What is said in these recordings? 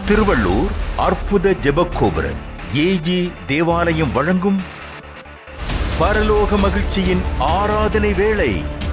திருவள்ளூர் அற்புத ஜெபக்கோபுர ஏஜி தேவாலயம் வழங்கும் பரலோக மகிழ்ச்சியின் ஆராதனை வேளை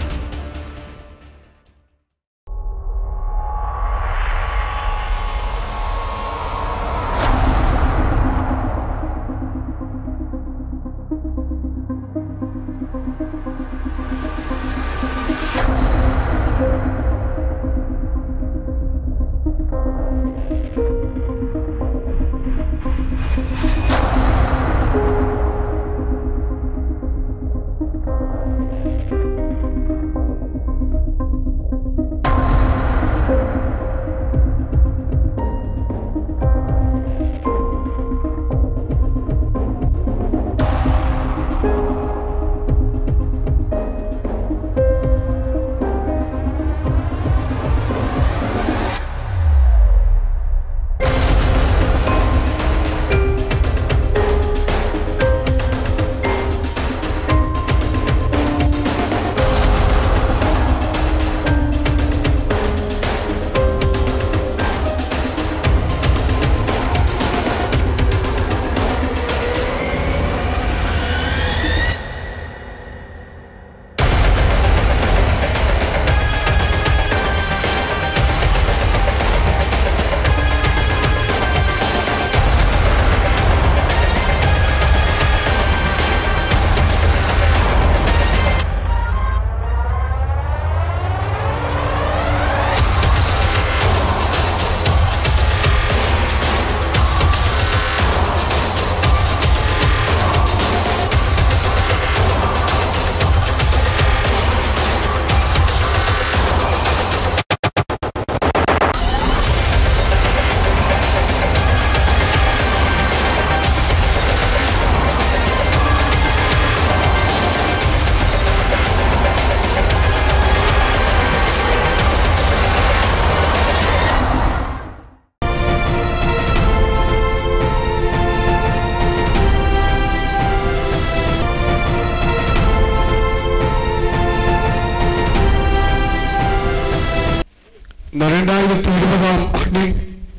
இந்த ரெண்டாயிரத்தி இருபதாம் ஆண்டின்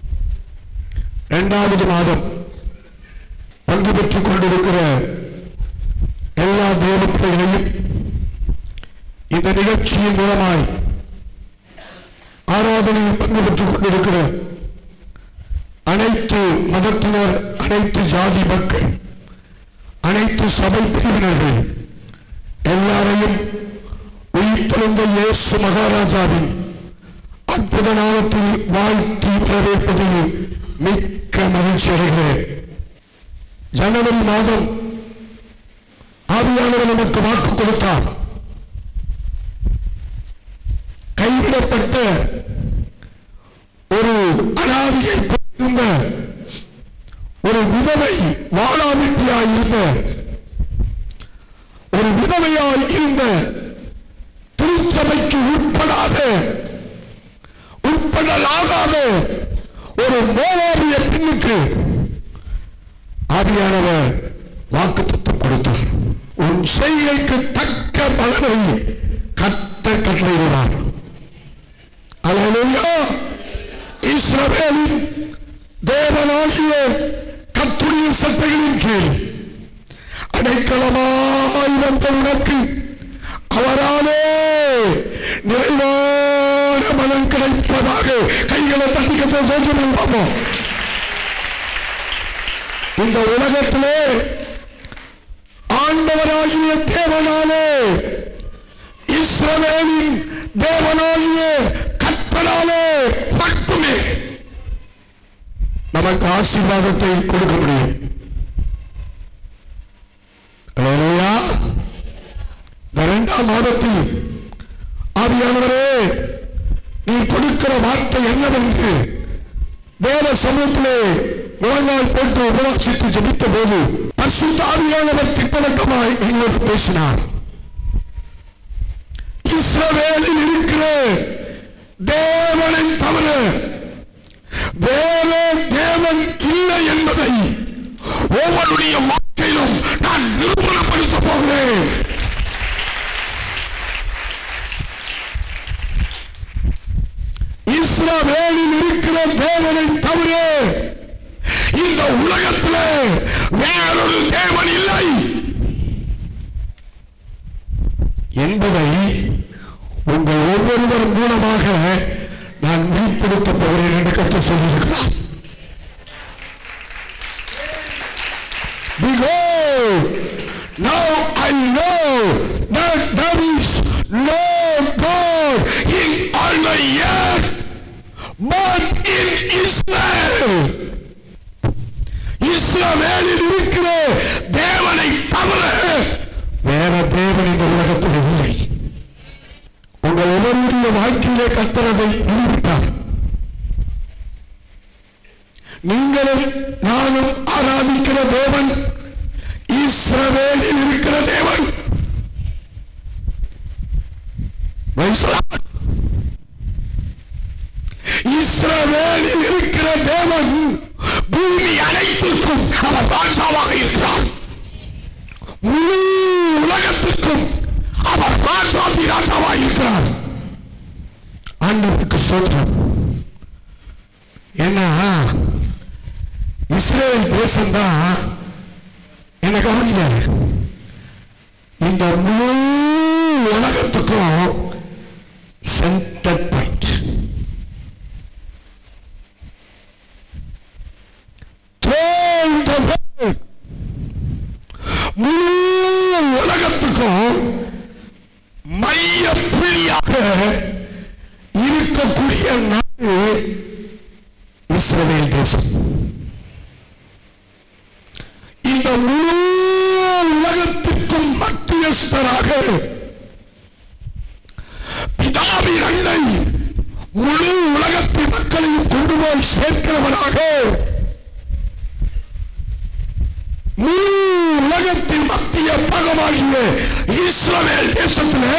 இரண்டாவது மாதம் பங்கு பெற்றுக் கொண்டிருக்கிற எல்லா தேவ பிள்ளைகளையும் இந்த நிகழ்ச்சியின் மூலமாய் ஆராதனையில் பங்கு பெற்றுக் கொண்டிருக்கிற அனைத்து மதத்தினர் அனைத்து ஜாதி மக்கள் அனைத்து சபை பிரிவினர்கள் எல்லாரையும் உயிர்த்தெழுந்த இயேசு மகாராஜாவின் அற்புத நாமத்தில் வாழ்த்தி வரவேற்பதில் மிக்க மகிழ்ச்சி அடைகிறேன் ஜனவரி மாதம் ஆவியானவர் நமக்கு வாக்கு கொடுத்தார் கைவிடப்பட்ட ஒரு அனாதியை இருந்த ஒரு விதவை வாழாவிட்டியாய் இருந்த ஒரு விதவையாய் இருந்த திருச்சபைக்கு உட்படாத உட்படலாகாத ஒரு மோவாபிய பெண்ணுக்கு ஆவியானவர் வாக்கு தத்துவம் கொடுத்தார் உன் செய்கைக்கு தக்க பலனை கத்த கட்டளையிடுவார் அலையா இஸ்ரவேலின் தேவனாகிய கத்துடைய சட்டைகளின் கீழ் அடைக்கலமாய் வந்த உனக்கு அவராலே நிறைவான பலன் கிடைப்பதாக கைகளை தட்டிக்கத்தை தோற்றம் பார்ப்போம் இந்த உலகத்திலே ஆண்டவராகிய தேவனாலே இஸ்ரவேலின் தேவனாகிய கற்பனாலே மட்டுமே நமக்கு ஆசீர்வாதத்தை கொடுக்க முடியும் அல்லேலூயா. இந்த இரண்டாம் மாதத்தில் ஆவியானவரே நீ கொடுக்கிற வார்த்தை என்னவென்று தேவ சமூகத்திலே முழங்கால் போட்டு உபவாசித்து ஜபித்த போது பரிசுத்த ஆவியானவர் திட்டவட்டமாய் எங்களோடு பேசினார் இஸ்ரவேலில் இருக்கிற தேவனை தவிர வேறே தேவன் இல்லை என்பதை ஒவ்வொருடைய வாழ்க்கையிலும் நான் நிரூபணப்படுத்த போகிறேன் இஸ்ரவேலில் இருக்கிற தேவனை தவிர உலகத்திலே வேறொரு தேவன் இல்லை என்பதை உங்கள் ஒவ்வொருவர் மூலமாக நான் வெளிப்படுத்த போகிறேன் என்று கற்று சொல்லியிருக்கிறார் Behold, now I know that there is no God in all the earth but in Israel. இஸ்ரவேலில் இருக்கிற தேவனை தவிர வேற தேவன் இந்த உலகத்தில் இல்லை உங்கள் ஒவ்வொருடைய வாழ்க்கையிலே கத்தரதை நிரூபித்தார் நீங்களும் நானும் ஆராதிக்கிற தேவன் இஸ்ரவேலில் இருக்கிற தேவன் Praise the Lord. இஸ்ரவேலில் இருக்கிற தேவன் பூமி அனைத்திற்கும் அவர் ராஜாவாக இருக்கிறார் முழு உலகத்திற்கும் அவர் ராஜாதி ராஜாவாக இருக்கிறார் ஆண்டவருக்கு சொல்றோம் ஏன்னா இஸ்ரேல் தேசம்தான் என்ன கவனிங்க இந்த முழு உலகத்துக்கும் சென்டர் பாயிண்ட் முழு உலகத்துக்கும் மைய புள்ளியாக இருக்கக்கூடிய நாடு இஸ்ரவேல் தேசம் இந்த முழு உலகத்திற்கும் மத்தியஸ்தராக பிதாவின் அண்டை முழு உலகத்தின் மக்களையும் கொண்டு போய் சேர்க்கிறவனாக முழு உலகத்தின் மத்திய பாகமாகிய இஸ்ரவேல் தேசத்திலே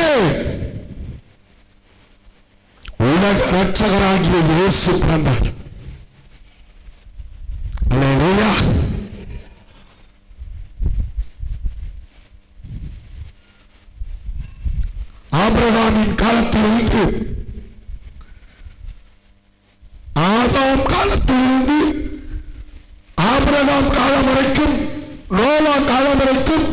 உலக ரட்சகராகிய இயேசு பிறந்தார் அல்லேலூயா ஆபிரகாமின் காலத்திலிருந்து ஆதாம் காலத்திலிருந்து ஆபிரகாம் காலம் வரைக்கும் நோவா காலம் வரைக்கும்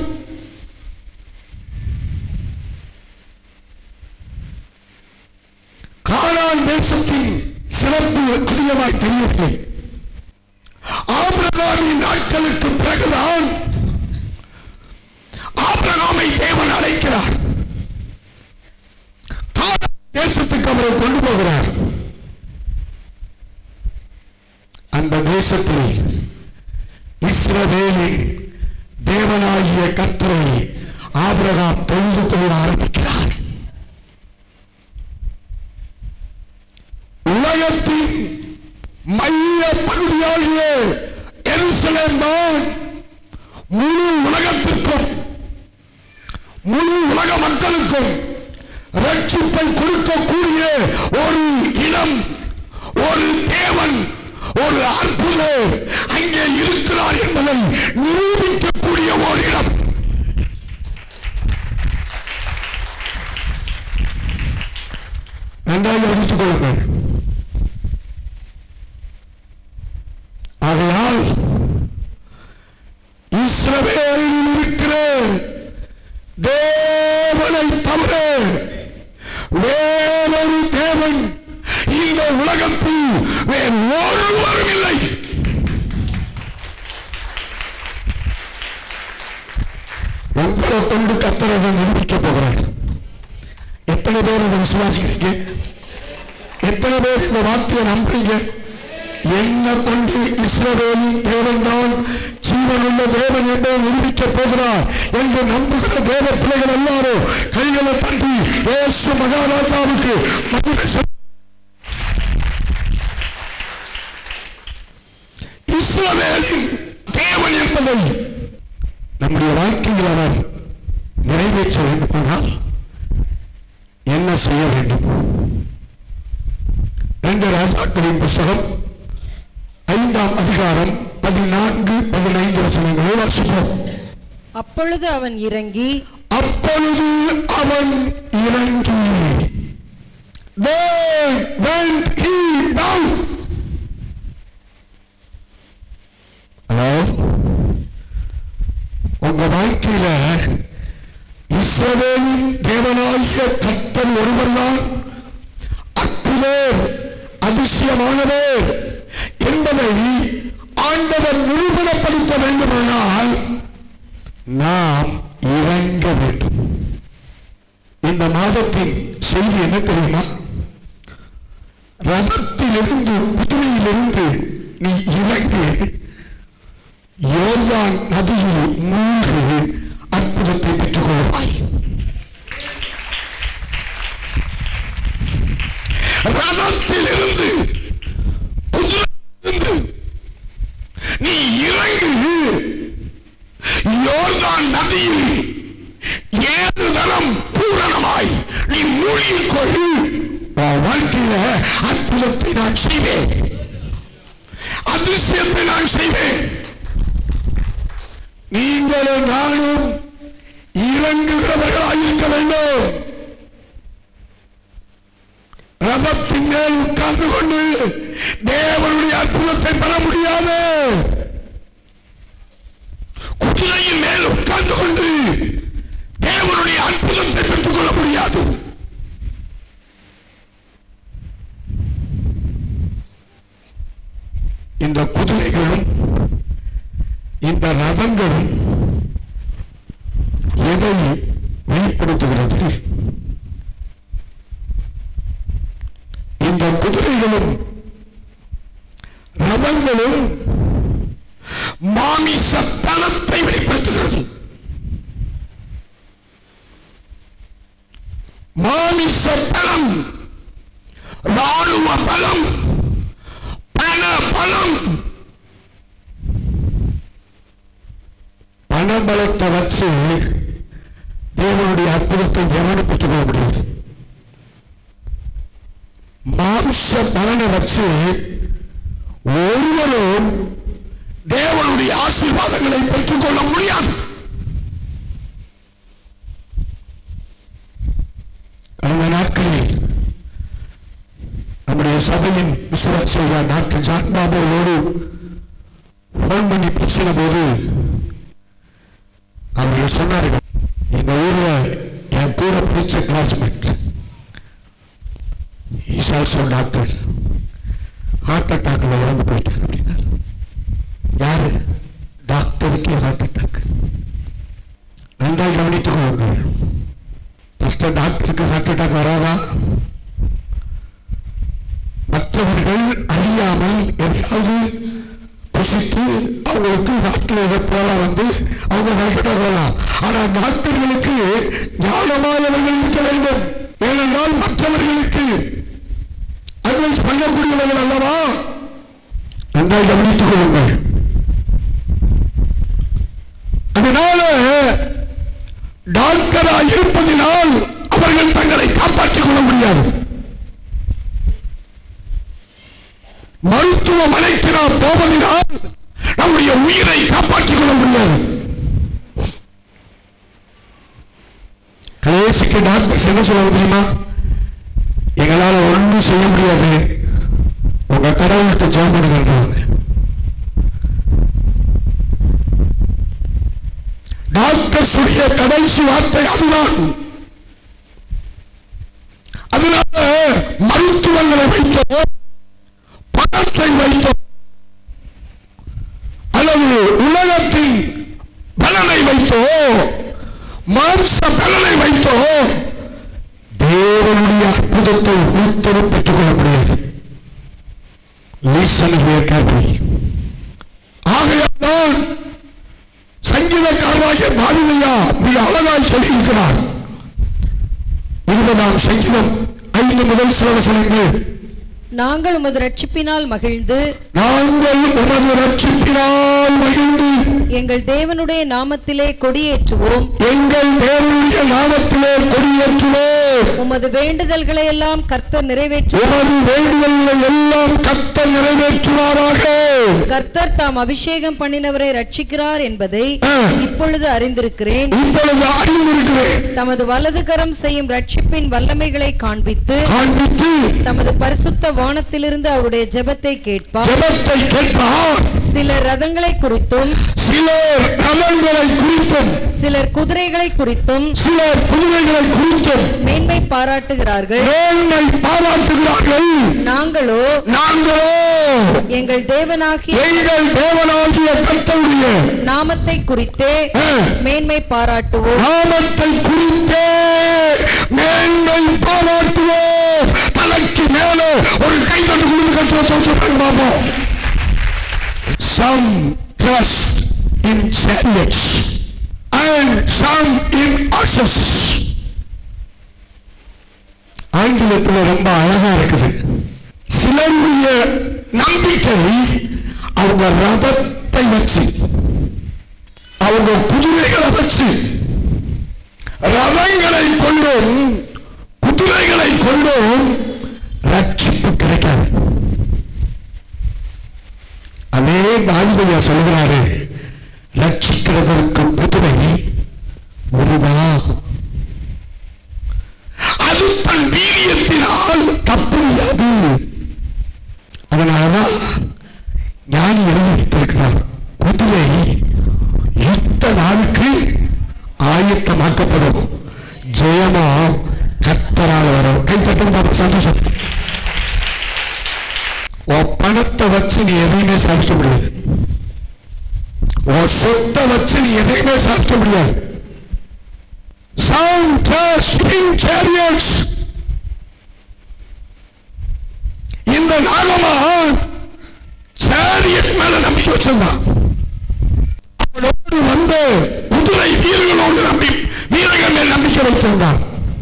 கானான் தேசத்தின் சிறப்பு அதிகமாய் தெரியவில்லை ஆபிரகாமின் நாட்களுக்கு பிறகுதான் ஆபிரகாமை தேவன் அழைக்கிறார் கானான் தேசத்துக்கு அவரை கொண்டு போகிறார் அந்த தேசத்தில் இஸ்ரவேலின் தேவனாகிய கர்த்தரை ஆபிரகாம் தொழுது கொள்ள ஆரம்பிக்கிறார் உலகத்தின் மைய பகுதியாகிய எருசலேம் தான் முழு உலகத்திற்கும் முழு உலக மக்களுக்கும் ரட்சிப்பை கொடுக்கக்கூடிய ஒரு இடம் ஒரு தேவன் ஒரு அற்புதர் அங்கே இருக்கிறார் என்பதை நிரூபிக்கக்கூடிய ஒரு இடம் நன்றாக அறிவித்துக் கொள்ளுங்கள் ஆகையால் இஸ்ரவேலில் இருக்கிற தேவனை தவிர வேறொரு தேவன் இந்த உலகத்தில் வேறு ஒருவரும் இல்லை உங்களை கொண்டு கத்தரவை நிரூபிக்க போகிறார் எத்தனை பேர் அதை விசுவாசிக்கிறீங்க எத்தனை பேர் இந்த வார்த்தையை நம்புறீங்க என்ன கொண்டு இஸ்ரவேலின் தேவன் தான் ஜீவனுள்ள தேவன் என்பதை நிரூபிக்க போகிறார் என்று நம்புகிற தேவ பிள்ளைகள் எல்லாரும் கைகளை தட்டி இயேசு மகாராஜாவுக்கு மகிமை செலுத்த இஸ்ரவேலின் தேவன் என்பதை நம்முடைய வாழ்க்கையில் அவர் நிறைவேற்ற வேண்டுமானால் என்ன செய்ய வேண்டும் ரெண்டு ராஜாக்களின் புஸ்தகம் ஐந்தாம் அதிகாரம் பதினான்கு பதினைந்து வசனங்களை வாசிப்போம் அப்பொழுது அவன் இறங்கி அப்பொழுது அவன் இறங்கி Then went he down. ஒருவர்தான் அற்புதர் அதிசயமானவர் என்பதை ஆண்டவர் நிரூபணப்படுத்த வேண்டுமானால் நாம் இறங்க வேண்டும் இந்த மாதத்தின் செய்தி என்ன தெரியுமா ரதத்திலிருந்து குதிரையிலிருந்து நீ இறங்கி யோர்தான் நதியில் மூழ்கி அற்புதத்தை பெற்றுக் கொள்வாய் ரதத்திலிருந்து குதிரையிலிருந்து நீ இறங்கி யோர்தான் நதியில் ஏழு தரம் பூரணமாய் நீ மூழ்கிக் கொள் உன் வாழ்க்கையில அற்புதத்தை நான் செய்வேன் அதிசயத்தை நான் செய்வேன் நீங்களும் நானும் இறங்குகிறவர்களாக இருக்க வேண்டும் ரதத்தின் மேல் உட்கார்ந்து கொண்டு தேவனுடைய அற்புதத்தை பெற முடியாது குதிரையின் மேல் உட்கார்ந்து கொண்டு தேவனுடைய அற்புதத்தை பெற்றுக் கொள்ள முடியாது இந்த குதிரைகளும் இந்த ரதங்களும் எதை வெளிப்படுத்துகிறது இந்த குதிரைகளும் ரதங்களும் மாமிச பலத்தை வெளிப்படுத்துகிறது மாமிச பலம் ராணுவ பலம் பண பலம் பண பலத்தை வச்சு தேவனுடைய அற்புதத்தை எவனும் பெற்றுக் கொள்ள முடியாது மாம்ச பலனை வச்சு ஒருவரும் தேவனுடைய ஆசீர்வாதங்களை பெற்றுக் கொள்ள முடியாது கடந்த நாட்களில் நம்முடைய சபையின் விசுவாசியா டாக்டர் ஜான் பாபுவோடு போன் பண்ணி பேசின போது அவர்கள் சொன்னார்கள் இந்த ஊர்ல என் கூட பிடிச்ச classmate is also doctor heart அட்டாக்ல இறந்து போயிட்டார் அப்படின்னார் யாரு டாக்டருக்கு ஹார்ட் அட்டாக் நன்றாக கவனித்துக் கொள்ளுங்கள் ஃபர்ஸ்ட் டாக்டருக்கு ஹார்ட் அட்டாக் வராதா மற்றவர்கள் அறியாமல் எதையாவது புசித்து அவங்களுக்கு டாக்டர் இதை போல வந்து அவங்க ஹார்ட் அட்டாக் வரலாம் ஆனா டாக்டர்களுக்கு ஞானமானவர்கள் இருக்க வேண்டும் ஏனென்றால் மற்றவர்களுக்கு அட்வைஸ் பண்ணக்கூடியவர்கள் அல்லவா நன்றாக கவனித்துக் கொள்ளுங்கள் அதனால டாக்டரா இருப்பதினால் அவர்கள் தங்களை காப்பாற்றிக் கொள்ள முடியாது மருத்துவமனைக்கு நாம் போவதினால் நம்முடைய உயிரை காப்பாற்றிக் கொள்ள முடியாது கடைசிக்கு டாக்டர் என்ன சொல்லுவாங்க தெரியுமா எங்களால ஒன்றும் செய்ய முடியாது உங்க கடவுள்கிட்ட ஜெபம் பண்ணுங்கன்றாங்க டாக்டர் சொல்லிய கடைசி வார்த்தை அதுதான் அதனால மருத்துவங்களை வைத்தோ பணத்தை வைத்தோ அல்லது உலகத்தின் பலனை வைத்தோ மாம்ச பலனை வைத்தோ தேவனுடைய அற்புதத்தை ஒருத்தரும் பெற்றுக் கொள்ள முடியாது Listen here carefully. ஆகையால் சங்கீதக்காரராகிய தாவிதையா மிக அழகாய் சொல்லியிருக்கிறார் இருபதாம் சங்கீதம் ஐந்து முதல் சில வசனங்கள் நாங்கள் உமது ரட்சிப்பினால் மகிழ்ந்து நாங்கள் உமது ரட்சிப்பினால் மகிழ்ந்து எங்கள் தேவனுடைய நாமத்திலே கொடியேற்றுவோம் எங்கள் தேவனுடைய நாமத்திலே கொடியேற்றுவோம் உமது வேண்டுதல்களை எல்லாம் கர்த்தர் நிறைவேற்று உமது வேண்டுதல்களை எல்லாம் கத்த நிறைவேற்றுவாராக கர்த்தர் தாம் அபிஷேகம் பண்ணினவரை ரட்சிக்கிறார் என்பதை ஆ. இப்பொழுது அறிந்திருக்கிறேன் இப்பொழுது அறிந்திருக்கிறேன் தமது வலது கரம் செய்யும் ரட்சிப்பின் வல்லமைகளை காண்பித்து காண்பித்து தமது பரிசுத்த வானத்திலிருந்து அவருடைய ஜெபத்தை கேட்பார் ஜெபத்தை கேட்பார் சிலர் ரதங்களை குறித்தும் சிலர் ரதங்களை குறித்தும் சிலர் குதிரைகளை குறித்தும் சிலர் குதிரைகளை குறித்தும் மேன்மை பாராட்டுகிறார்கள் மேன்மை பாராட்டுகிறார்கள் நாங்களோ நாங்களோ எங்கள் தேவனாகிய எங்கள் தேவனாகிய கர்த்தருடைய நாமத்தை குறித்தே ஆ, மேன்மை பாராட்டுவோம் நாமத்தை குறித்தே மேன்மை பாராட்டுவோம் தலைக்கு மேலே ஒரு கை தட்டு கொடுத்து கட்டுற தோற்றம் பார்ப்போம் some trust in chariots and some in horses ஆங்கிலத்தில் ரொம்ப அழகா இருக்குது சிலருடைய நம்பிக்கை அவங்க ரதத்தை வச்சு அவங்க குதிரைகளை வச்சு ரதங்களை கொண்டும் குதிரைகளை கொண்டும் ரட்சிப்பு கிடைக்காது அதே தாவிதையா சொல்கிறாரு ரட்சிக்கிறதற்கு குதிரை ஒருதா அது தன் வீரியத்தினால் தப்பு முடியாது அதனாலதான் ஞானி எழுதி வைத்திருக்கிறார் குதிரை யுத்த நாளுக்கு ஆயத்தமாக்கப்படும் ஜெயமா கத்தரால் வரும் கை தட்டும் பார்த்து சந்தோஷம் உன் பணத்தை வச்சு நீ எதையுமே சாதிக்க முடியாது உன் சொத்தை வச்சு நீ எதையுமே சாதிக்க முடியாது Some trust in chariots. இந்த நாகமான் சேரியட் மேல நம்பிக்கை வச்சிருந்தான் அவனோடு வந்து குதிரை வீரர்களோடு நம்பி வீரர்கள் மேல் நம்பிக்கை வைத்திருந்தான்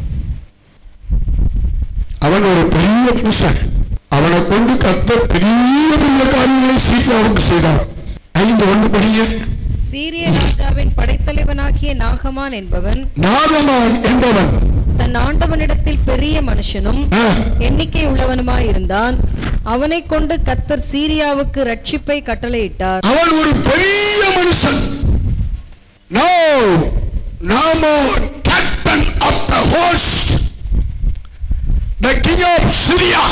அவன் ஒரு பெரிய மனுஷன் அவனை கொண்டு கத்த பெரிய பெரிய காரியங்களை சீக்கிரம் செய்தார் ஐந்து ஒன்று படிய சீரிய ராஜாவின் படைத்தலைவனாகிய நாகமான் என்பவன் நாகமான் என்பவன் தன் ஆண்டவனிடத்தில் பெரிய மனுஷனும் ஆ, எண்ணிக்கை உள்ளவனுமாயிருந்தான் அவனை கொண்டு கத்தர் சீரியாவுக்கு ரட்சிப்பை கட்டளையிட்டார் அவன் ஒரு பெரிய மனுஷன் நோ நாமோ captain of the host the king of Syria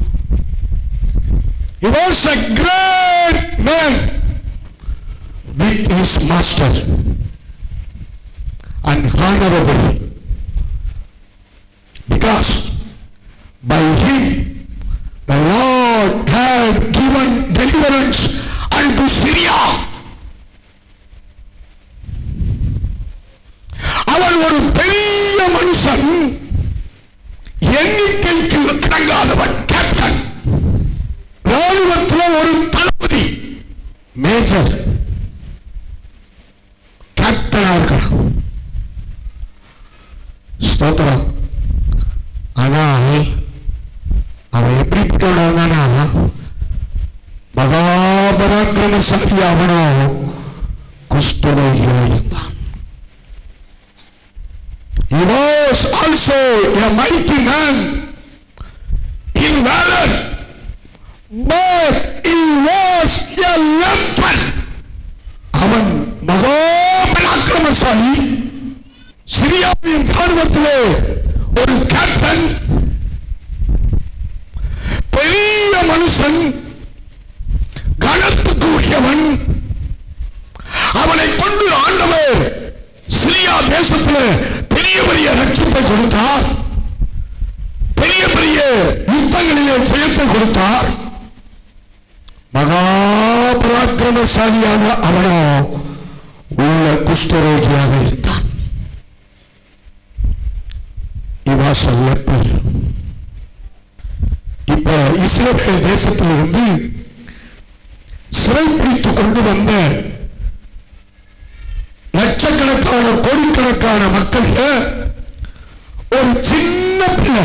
He was a great man with his master and honorable because by him the Lord had given deliverance unto Syria. அவன் ஒரு பெரிய மனுஷன் எண்ணிக்கைக்கு அடங்காதவன் கேப்டன் ராணுவத்தில் ஒரு தளபதி மேஜர் கேப்டனா இருக்கிறான் ஸ்தோத்திரம் ஆனால் அவன் எப்படிப்பட்டவனா மகாபராக்கிரமசாலி அவனோ குஷ்டரோகியா இருந்தான் He was also a mighty man in valor, but he was a leper. அவன் மகாபராக்கிரமசாலி சிரியாவின் ராணுவத்திலே ஒரு கேப்டன் பெரிய மனுஷன் கனத்துக்கு உரியவன் அவனை கொண்டு ஆண்டவர் சிரியா தேசத்தில் பெரிய பெரிய ரட்சிப்பை கொடுத்தார் பெரிய பெரிய யுத்தங்களிலே ஜெயத்தை கொடுத்தார் மகாபராக்கிரமசாலியான அவனோ உள்ள குஷ்டரோகியாக இருந்தான் இவாச leper. இப்ப இஸ்ரேல் தேசத்திலிருந்து சிறைப்பிடித்து கொண்டு வந்த லட்சக்கணக்கான கோடிக்கணக்கான மக்கள் ஒரு சின்ன பிள்ளை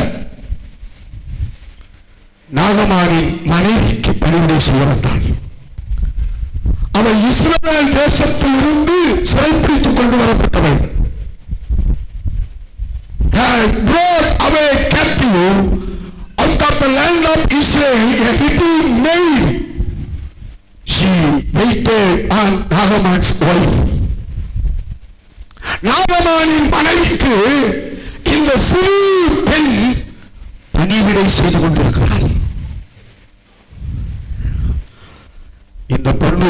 நாகமானின் மனைவிக்கு பணிவிடை செய்ய வந்தாள் அவள் இஸ்ரேல் தேசத்திலிருந்து சிறைப்பிடித்துக் கொண்டு வரப்பட்டவள் had brought away captive out of the land of Israel a little maid. She waited on Nagaman's wife. நாகமானின் மனைவிக்கு இந்த சிறு பெண் பணிவிடை செய்து கொண்டிருக்கிறாள் இந்த பொண்ணு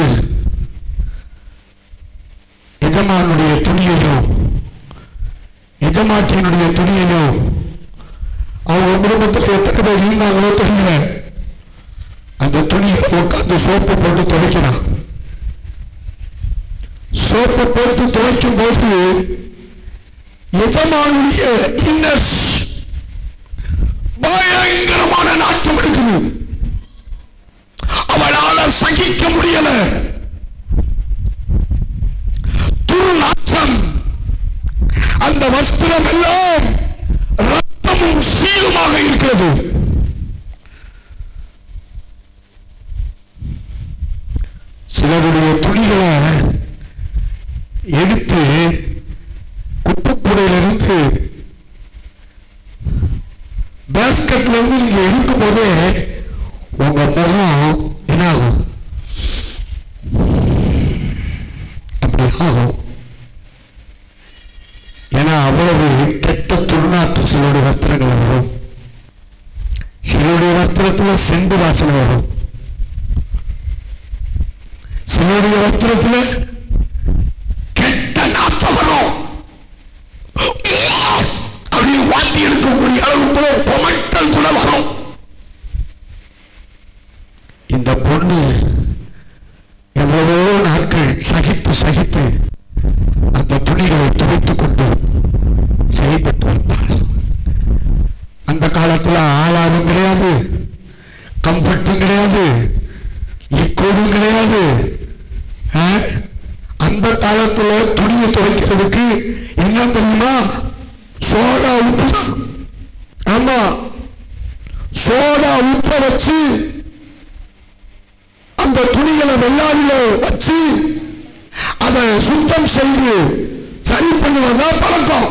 எஜமானுடைய துணியையோ எஜமாட்டியினுடைய துணியையோ அவங்க குடும்பத்தில் எத்தனை பேர் இருந்தாங்களோ தெரியல அந்த துணியை உட்காந்து சோப்பு போட்டு துவைக்கிறான் சோப்பு போட்டு துவைக்கும் போது எஜமானுடைய இன்னர்ஸ் பயங்கரமான நாட்டம் எடுக்குது அவளால சகிக்க முடியல துர்நாற்றம் அந்த வஸ்திரம் எல்லாம் ரத்தமும் சீலுமாக இருக்கிறது சிலருடைய துணிகளை எடுத்து குப்பைக்கூடையிலிருந்து பேஸ்கெட்ல இருந்து நீங்க எடுக்கும் போதே உங்க முகம் என்ன ஆகும் அப்படி ஆகும் ஏன்னா அவ்வளவு கெட்ட துர்நாற்று சிலருடைய வஸ்திரங்கள் வரும் சிலருடைய வஸ்திரத்துல செண்டு வாசனை வரும் சிலருடைய வஸ்திரத்துல கெட்ட நாத்தம் வரும் அப்படின்னு வாந்தி எடுக்கக்கூடிய அளவுக்கு பொமட்டல் கூட வரும் இந்த பொண்ணு எவ்வளவோ நாட்கள் சகித்து சகித்து அந்த துணிகளை துவைத்துக் கொண்டு செயல்பட்டு வந்தாள் அந்த காலத்துல ஆளாவும் கிடையாது கம்ஃபர்ட்டும் கிடையாது லிக்விடும் கிடையாது ஆ? அந்த காலத்துல துணியை துவைக்கிறதுக்கு என்ன தெரியுமா சோடா உப்பு தான். ஆமா சோடா உப்பை வச்சு அந்த துணிகளை வெள்ளாவில வச்சு அதை சுத்தம் செய்து சரி பண்ணுவதுதான் பழக்கம்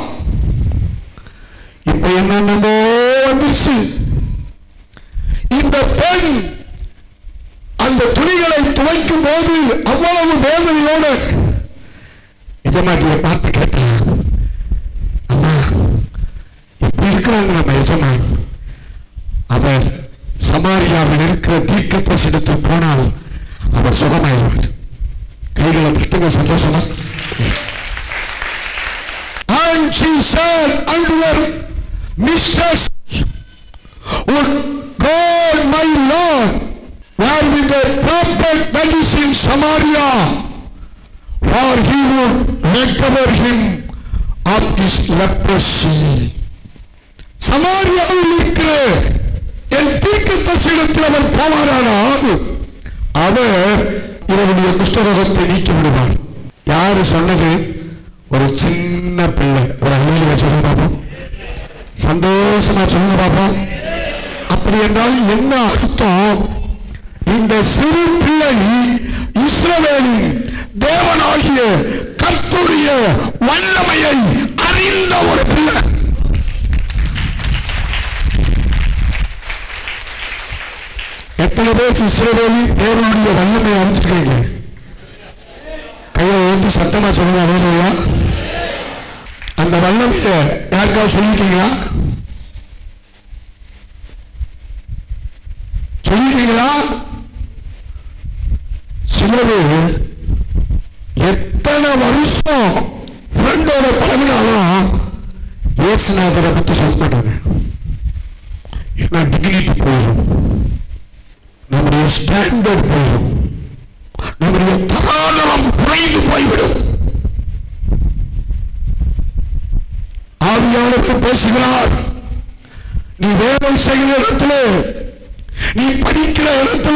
இப்ப என்னென்னமோ வந்துருச்சு இந்த பெண் அந்த துணிகளை துவைக்கும் போது அவ்வளவு வேதனையோடு எஜமாட்டியை பார்த்து கேட்டான் அம்மா இப்படி இருக்கிறாங்க நம்ம எஜமான் அவர் சமாரியாவில் இருக்கிற தீர்க்க பிரசிடத்தில் போனால் அவர் சுகமாயிடுவார் கைகளை தட்டுங்க சந்தோஷமா And she said unto her mistress, Would God my Lord were with a prophet that is in Samaria, for he would recover him of his leprosy. சமாரியாவில் இருக்கிற என் தீர்க்கதரிசியிடத்தில் அவர் போவாரானால் அவர் இவருடைய குஷ்டரோகத்தை நீக்கி விடுவார் யாரு சொன்னது ஒரு சின்ன பிள்ளை ஒரு அழியில சொல்லுங்க பாப்போம் சந்தோஷமா சொல்லுங்க பாப்போம் அப்படி என்றால் என்ன அர்த்தம் இந்த சிறு பிள்ளை இஸ்ரவேலின் தேவனாகிய கர்த்தருடைய வல்லமையை அறிந்த ஒரு பிள்ளை எத்தனை பேர் இஸ்ரவேலி தேவனுடைய வல்லமையை அறிஞ்சிருக்கீங்க கையை ஏற்றி சத்தமா சொல்லுங்க வேலையா அந்த வல்லமையை யாருக்காவது சொல்லிருக்கீங்களா சொல்லிருக்கீங்களா சிலரு எத்தனை வருஷம் ஃப்ரெண்டோட பழகினாலும் இயேசுநாதரை பத்தி சொல்ல மாட்டாங்க ஏன்னா டிகினிட்டி போயிடும் நம்முடைய ஸ்டாண்டர்ட் போயிடும் நம்முடைய தராதரம் குறைந்து போய்விடும் ஆவியாளர்கள் பேசுகிறார் நீ வேலை செய்கிற இடத்துல நீ படிக்கிற இடத்துல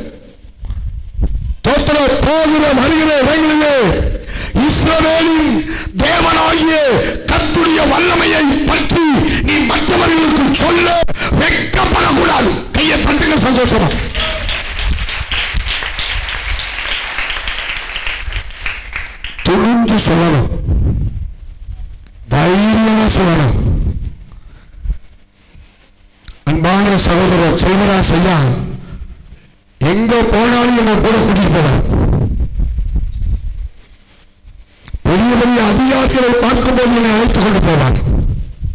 தோத்திர போகிற வருகிற இடங்களிலே இஸ்ரவேலின் தேவனாகிய கத்துடைய வல்லமையை பற்றி நீ மற்றவர்களுக்கு சொல்ல வெட்கப்படக்கூடாது கையை தட்டுங்க சந்தோஷமா துணிஞ்சு சொல்லணும் தைரியமா சொல்லணும் அன்பான சகோதரர் செல்வராஜ் ஐயா எங்க போனாலும் என்ன கூட கூட்டிட்டு போவார் பெரிய பெரிய அதிகாரிகளை பார்க்கும்போது என்னை அழைத்துக் கொண்டு போவார்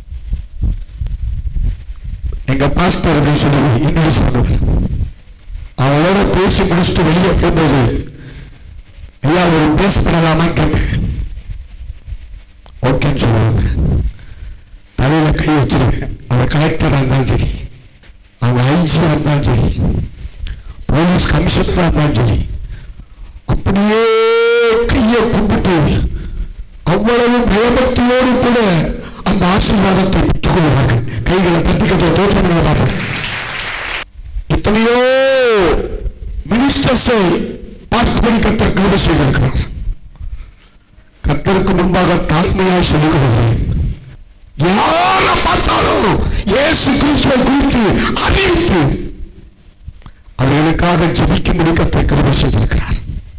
எங்க பாஸ்டர் அப்படின்னு சொல்லி இங்கிலீஷ் பண்ணுவார் அவளோட பேசி முடிச்சுட்டு வெளியே போகும்போது ஐயா ஒரு பேஸ் பண்ணலாமான்னு கேட்டேன் ஓகேன்னு சொல்லுவாங்க தலையில கை வச்சிருக்கேன் அவர் கலெக்டராக இருந்தாலும் சரி அவங்க ஐஜியாக இருந்தாலும் சரி போலீஸ் கமிஷனராக இருந்தாலும் சரி அப்படியே கையை கும்பிட்டு அவ்வளவு பயபக்தியோடு கூட அந்த ஆசீர்வாதத்தை பெற்றுக் கொள்வார்கள் கைகளை தட்டிக்கிட்ட தோற்றம் பார்ப்போம் எத்தனையோ மினிஸ்டர்ஸை பார்க்கும்படி கத்தர் கிருபை செய்திருக்கிறார் கத்தருக்கு முன்பாக தாழ்மையாய் சொல்லிக் கொள்கிறேன் யாரை பார்த்தாலும் இயேசு கிறிஸ்துவை குறித்து அறிவித்து அவர்களுக்காக ஜபிக்கும்படி கத்தர் கிருபை செய்திருக்கிறார்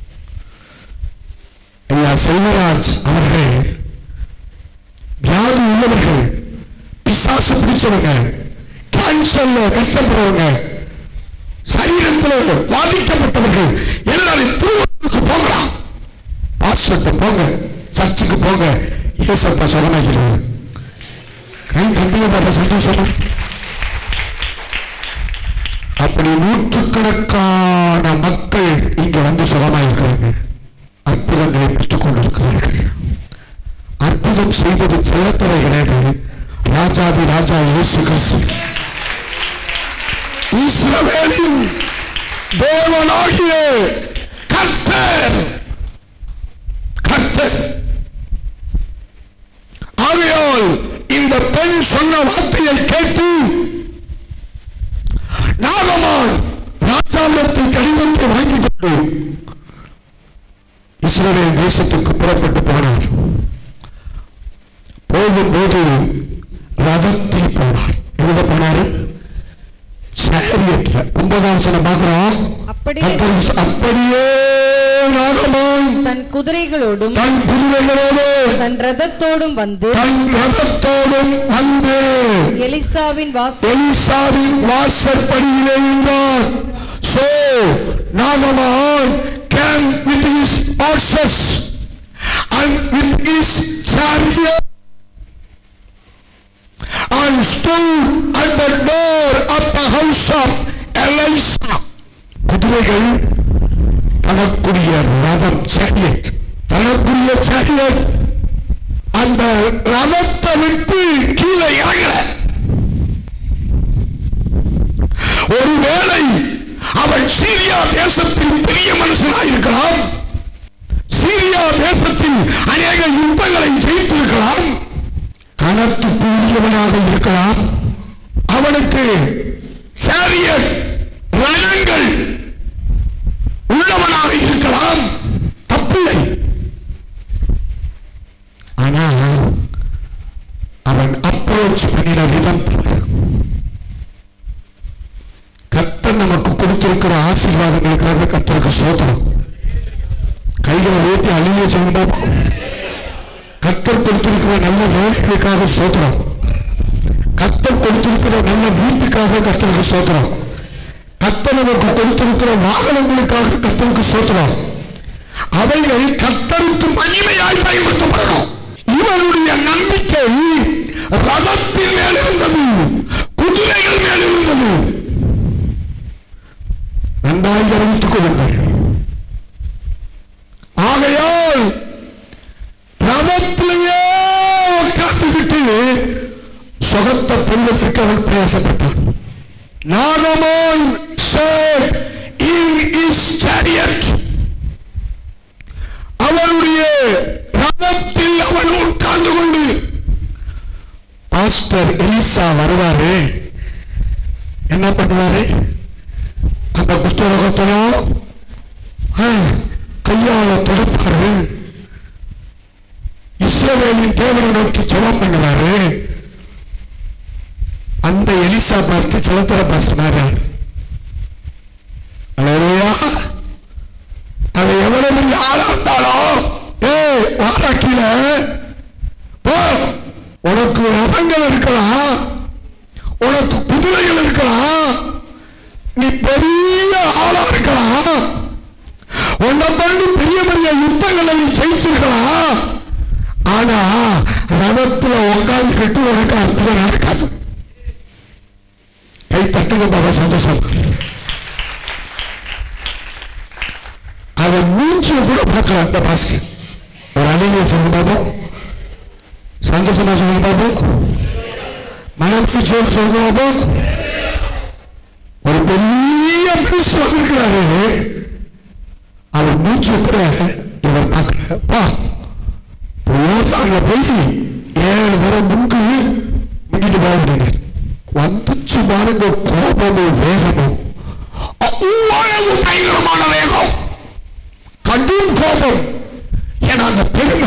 ஐயா செல்வராஜ் அவர்கள் வியாதி உள்ளவர்கள் பிசாசு பிடிச்சவங்க கேன்சர்ல கஷ்டப்படுறவங்க சரீரத்தில் பாதிக்கப்பட்டவர்கள் எல்லாரும் திருவள்ளுக்கு போகலாம் பாஸ்டர்கிட்ட போங்க சர்ச்சுக்கு போங்க ஏசப்பா சுகமாக்கிறார் கை தம்பிய பாப்பா சந்தோஷமா அப்படி நூற்றுக்கணக்கான மக்கள் இங்க வந்து சுகமாயிருக்கிறாங்க அற்புதங்களை பெற்றுக் கொண்டிருக்கிறார்கள் அற்புதம் செய்வது செல்லத்தரை கிடையாது ராஜாதி ராஜா இயேசு கிறிஸ்து இஸ்ரவேலின் தேவனாகிய கர்த்தர் கர்த்தர் ஆகையால் இந்த பெண் சொன்ன வார்த்தையை கேட்டு நாகமான் ராஜாவிடத்தில் கடிதத்தை வாங்கிக் கொண்டு இஸ்ரவேல் தேசத்துக்கு புறப்பட்டு போனார் போகும்போது ரதத்தில் போனார் எங்க போனாரு சேரியட்ல ஒன்பதாம் வசனம் பார்க்கிறோம் அப்படியே கர்த்தர் அப்படியே நாகமான் தன் குதிரைகளோடும் தன் குதிரைகளோடு தன் ரதத்தோடும் வந்து தன் ரதத்தோடும் வந்து எலிசாவின் வாசல் எலிசாவின் வாசற்படியிலே நின்றார் சோ நாகமான் came with his horses and with his chariot and stood at the door of the house of Elisha குதிரைகள் தனக்குரிய ரதம் chariot தனக்குரிய chariot அந்த ரதத்தை விட்டு கீழே இறங்கல ஒருவேளை அவன் சீரியா தேசத்தில் பெரிய மனுஷனாக இருக்கலாம் சீரியா தேசத்தில் அநேக யுத்தங்களை ஜெயித்திருக்கலாம் கனத்து கூடியவனாக இருக்கலாம் அவனுக்கு சாரியட் ரணங்கள் உள்ளவனாக இருக்கலாம் தப்பில்லை ஆனால் அவன் அப்ரோச் பண்ணின விதம் தவறு கத்தர் நமக்கு கொடுத்திருக்கிற ஆசீர்வாதங்களுக்காக கத்தருக்கு சோதனம் கைகளை ஓட்டி அழிய சொல்லுமா கத்தர் கொடுத்திருக்கிற நல்ல வேலைகளுக்காக சோதனம் கத்தர் கொடுத்திருக்கிற நல்ல வீட்டுக்காக கத்தருக்கு சோதனம் கத்தர் நமக்கு கொடுத்திருக்கிற வாகனங்களுக்காக கத்தருக்கு சோதனம் அவைகள் கத்தருக்கு மகிமையாய் பயன்படுத்தப்படணும் இவருடைய நம்பிக்கை ரதத்தின் மேல் இருந்தது குதிரைகள் மேல் இருந்தது நன்றாய் கவனித்துக் கொள்ளுங்கள் ஆகையால் ரதத்திலேயே உட்கார்ந்துவிட்டு சுகத்தை பெறுவதற்கு அவன் பிரயாசப்பட்டான் நாகமான் said in his chariot அவனுடைய ரதத்தில் அவன் உட்கார்ந்து கொண்டு பாஸ்டர் எலிசா வருவாரு என்ன பண்ணுவாரு அந்த குஷ்டரோகத்தெல்லாம் ஆ, கையால தடுப்பாரு இஸ்ரவேலின் தேவனை நோக்கி ஜெபம் பண்ணுவாரு அந்த எலிசா பாஸ்ட் செலுத்துற பாஸ்ட் மாதிரி ஆளு. அல்லேலூயா. அவன் எவ்வளவு பெரிய ஆளா இருந்தாலும் ஏய் வாடா கீழே போ உனக்கு ரதங்கள் இருக்கலாம் உனக்கு குதிரைகள் இருக்கலாம் நீ பெரிய ஆளா இருக்கலாம் உன்னை கொண்டு பெரிய பெரிய யுத்தங்களை நீ ஜெயிச்சிருக்கலாம் ஆனா ரதத்துல உட்கார்ந்துக்கிட்டு உனக்கு அற்புதம் நடக்காது கை தட்டுங்க பாபா சந்தோஷம் அவன் மூஞ்சியை கூட பார்க்கல அந்த பாஸ்டர் ஒரு அணியை சொல்லி பார்ப்போம் சந்தோஷமா சொல்லி பார்ப்போம் மனம் சொல்லி சொல்லி பார்ப்போம் ஒரு பெரிய மினிஸ்டர் இருக்கிறாரு அவர் மூச்சு கூட இவர் பார்க்கல பா யோர்தான்ல போய் ஏழு தரம் முங்கு முங்கிட்டு போக வந்துச்சு பாருங்க கோபமும் வேகமும் அவ்வளவு பயங்கரமான வேகம் கடும் கோபம் ஏன்னா அந்த பெருமை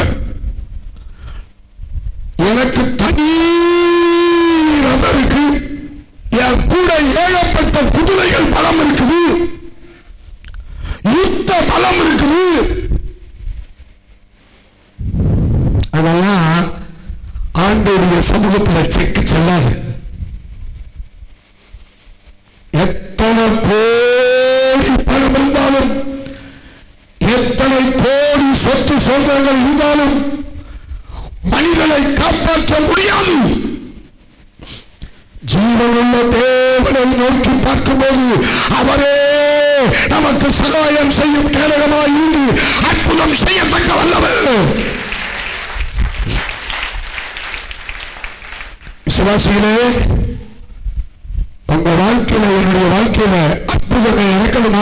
எனக்கு தனி ரதம் இருக்கு என் கூட ஏகப்பட்ட குதிரைகள் பலம் இருக்குது யுத்த பலம் இருக்குது அதெல்லாம் ஆண்டோடைய சமூகத்தில் செக்கு செல்லாது எத்தனை கோடி பணம் இருந்தாலும் எத்தனை கோடி சொத்து சுதந்திரங்கள் இருந்தாலும் மனிதனை காப்பாற்ற முடியாது ஜீவனுள்ள தேவனை நோக்கி பார்க்கும்போது அவரே நமக்கு சகாயம் செய்யும் கேடகமாய் இருந்து அற்புதம் செய்யத்தக்க வல்லவர் விசுவாசிகளே உங்க வாழ்க்கையில என்னுடைய வாழ்க்கையில அற்புதங்கள் நடக்கணுமா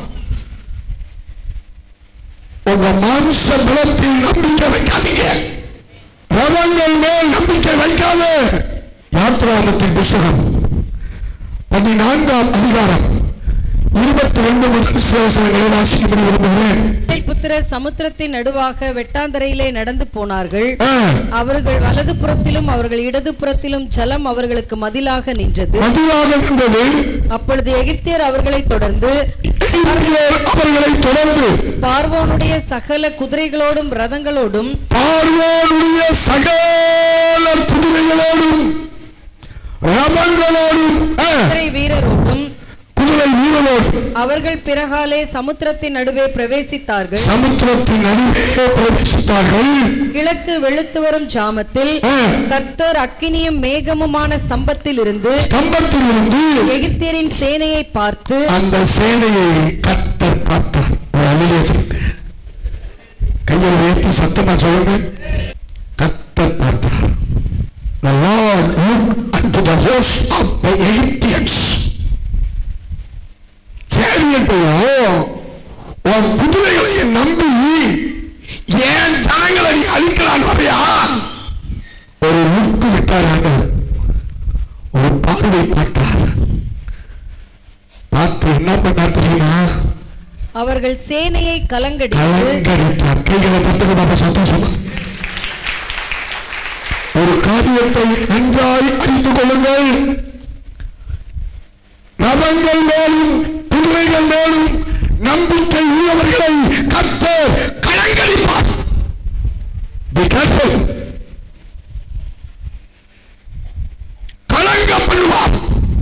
உங்க மாம்ச பலத்தில் நம்பிக்கை வைக்காதீங்க ரதங்கள் மேல் நம்பிக்கை வைக்காத யாத்ராமத்தின் புஸ்தகம் பதினான்காம் அதிகாரம் இருபத்தி ரெண்டு முதல் சிவசனங்களை வாசிக்கும்படி விரும்புகிறேன் இஸ்ரவேல் புத்திரர் சமுத்திரத்தின் நடுவாக வெட்டாந்தரையிலே நடந்து போனார்கள் ஆ, அவர்கள் வலது புறத்திலும் அவர்கள் இடது புறத்திலும் ஜலம் அவர்களுக்கு மதிலாக நின்றது மதியாக இருந்தது அப்பொழுது எகிப்தியர் அவர்களை தொடர்ந்து இந்தியர் அவர்களை தொடர்ந்து பார்வோனுடைய சகல குதிரைகளோடும் ரதங்களோடும் பார்வோனுடைய சகல குதிரைகளோடும் ரதங்களோடும் ஆ, குதிரை வீரரோடும் குதிரை வீரரோடும் அவர்கள் பிறகாலே சமுத்திரத்தின் நடுவே பிரவேசித்தார்கள் சமுத்திரத்தின் நடுவே பிரவேசித்தார்கள் கிழக்கு வெளுத்து வரும் ஜாமத்தில் ஆ. கர்த்தர் அக்கினியும் மேகமுமான ஸ்தம்பத்தில் இருந்து ஸ்தம்பத்தில் இருந்து எகிப்தியரின் சேனையை பார்த்து அந்த சேனையை கத்தர் பார்த்தார் ஒரு அழிலே சொல்லுங்க கையை உயர்த்தி சத்தமா சொல்லுங்க கத்தர் பார்த்தார் The Lord looked unto the host of the Egyptians. சேரியத்தையும் உன் குதிரைகளை நம்பி ஏன் ஜனங்களை நீ அழிக்கலான்னு வரையா ஒரு லுக்கு விட்டாராங்க ஒரு பார்வை பார்த்தார் பார்த்து என்ன பண்ணார் தெரியுமா அவர்கள் சேனையை கலங்கடித்து கலங்கடித்தார் கைகளை தட்டுக்கு பாப்பா சந்தோஷமா ஒரு காரியத்தை நன்றாய் அறிந்து கொள்ளுங்கள் ரதங்கள் மேலும் குதிரைகள் மேலும் நம்பிக்கை உள்ளவர்களை கத்த கலங்கடிப்பார் Be careful. கலங்க பண்ணுவார்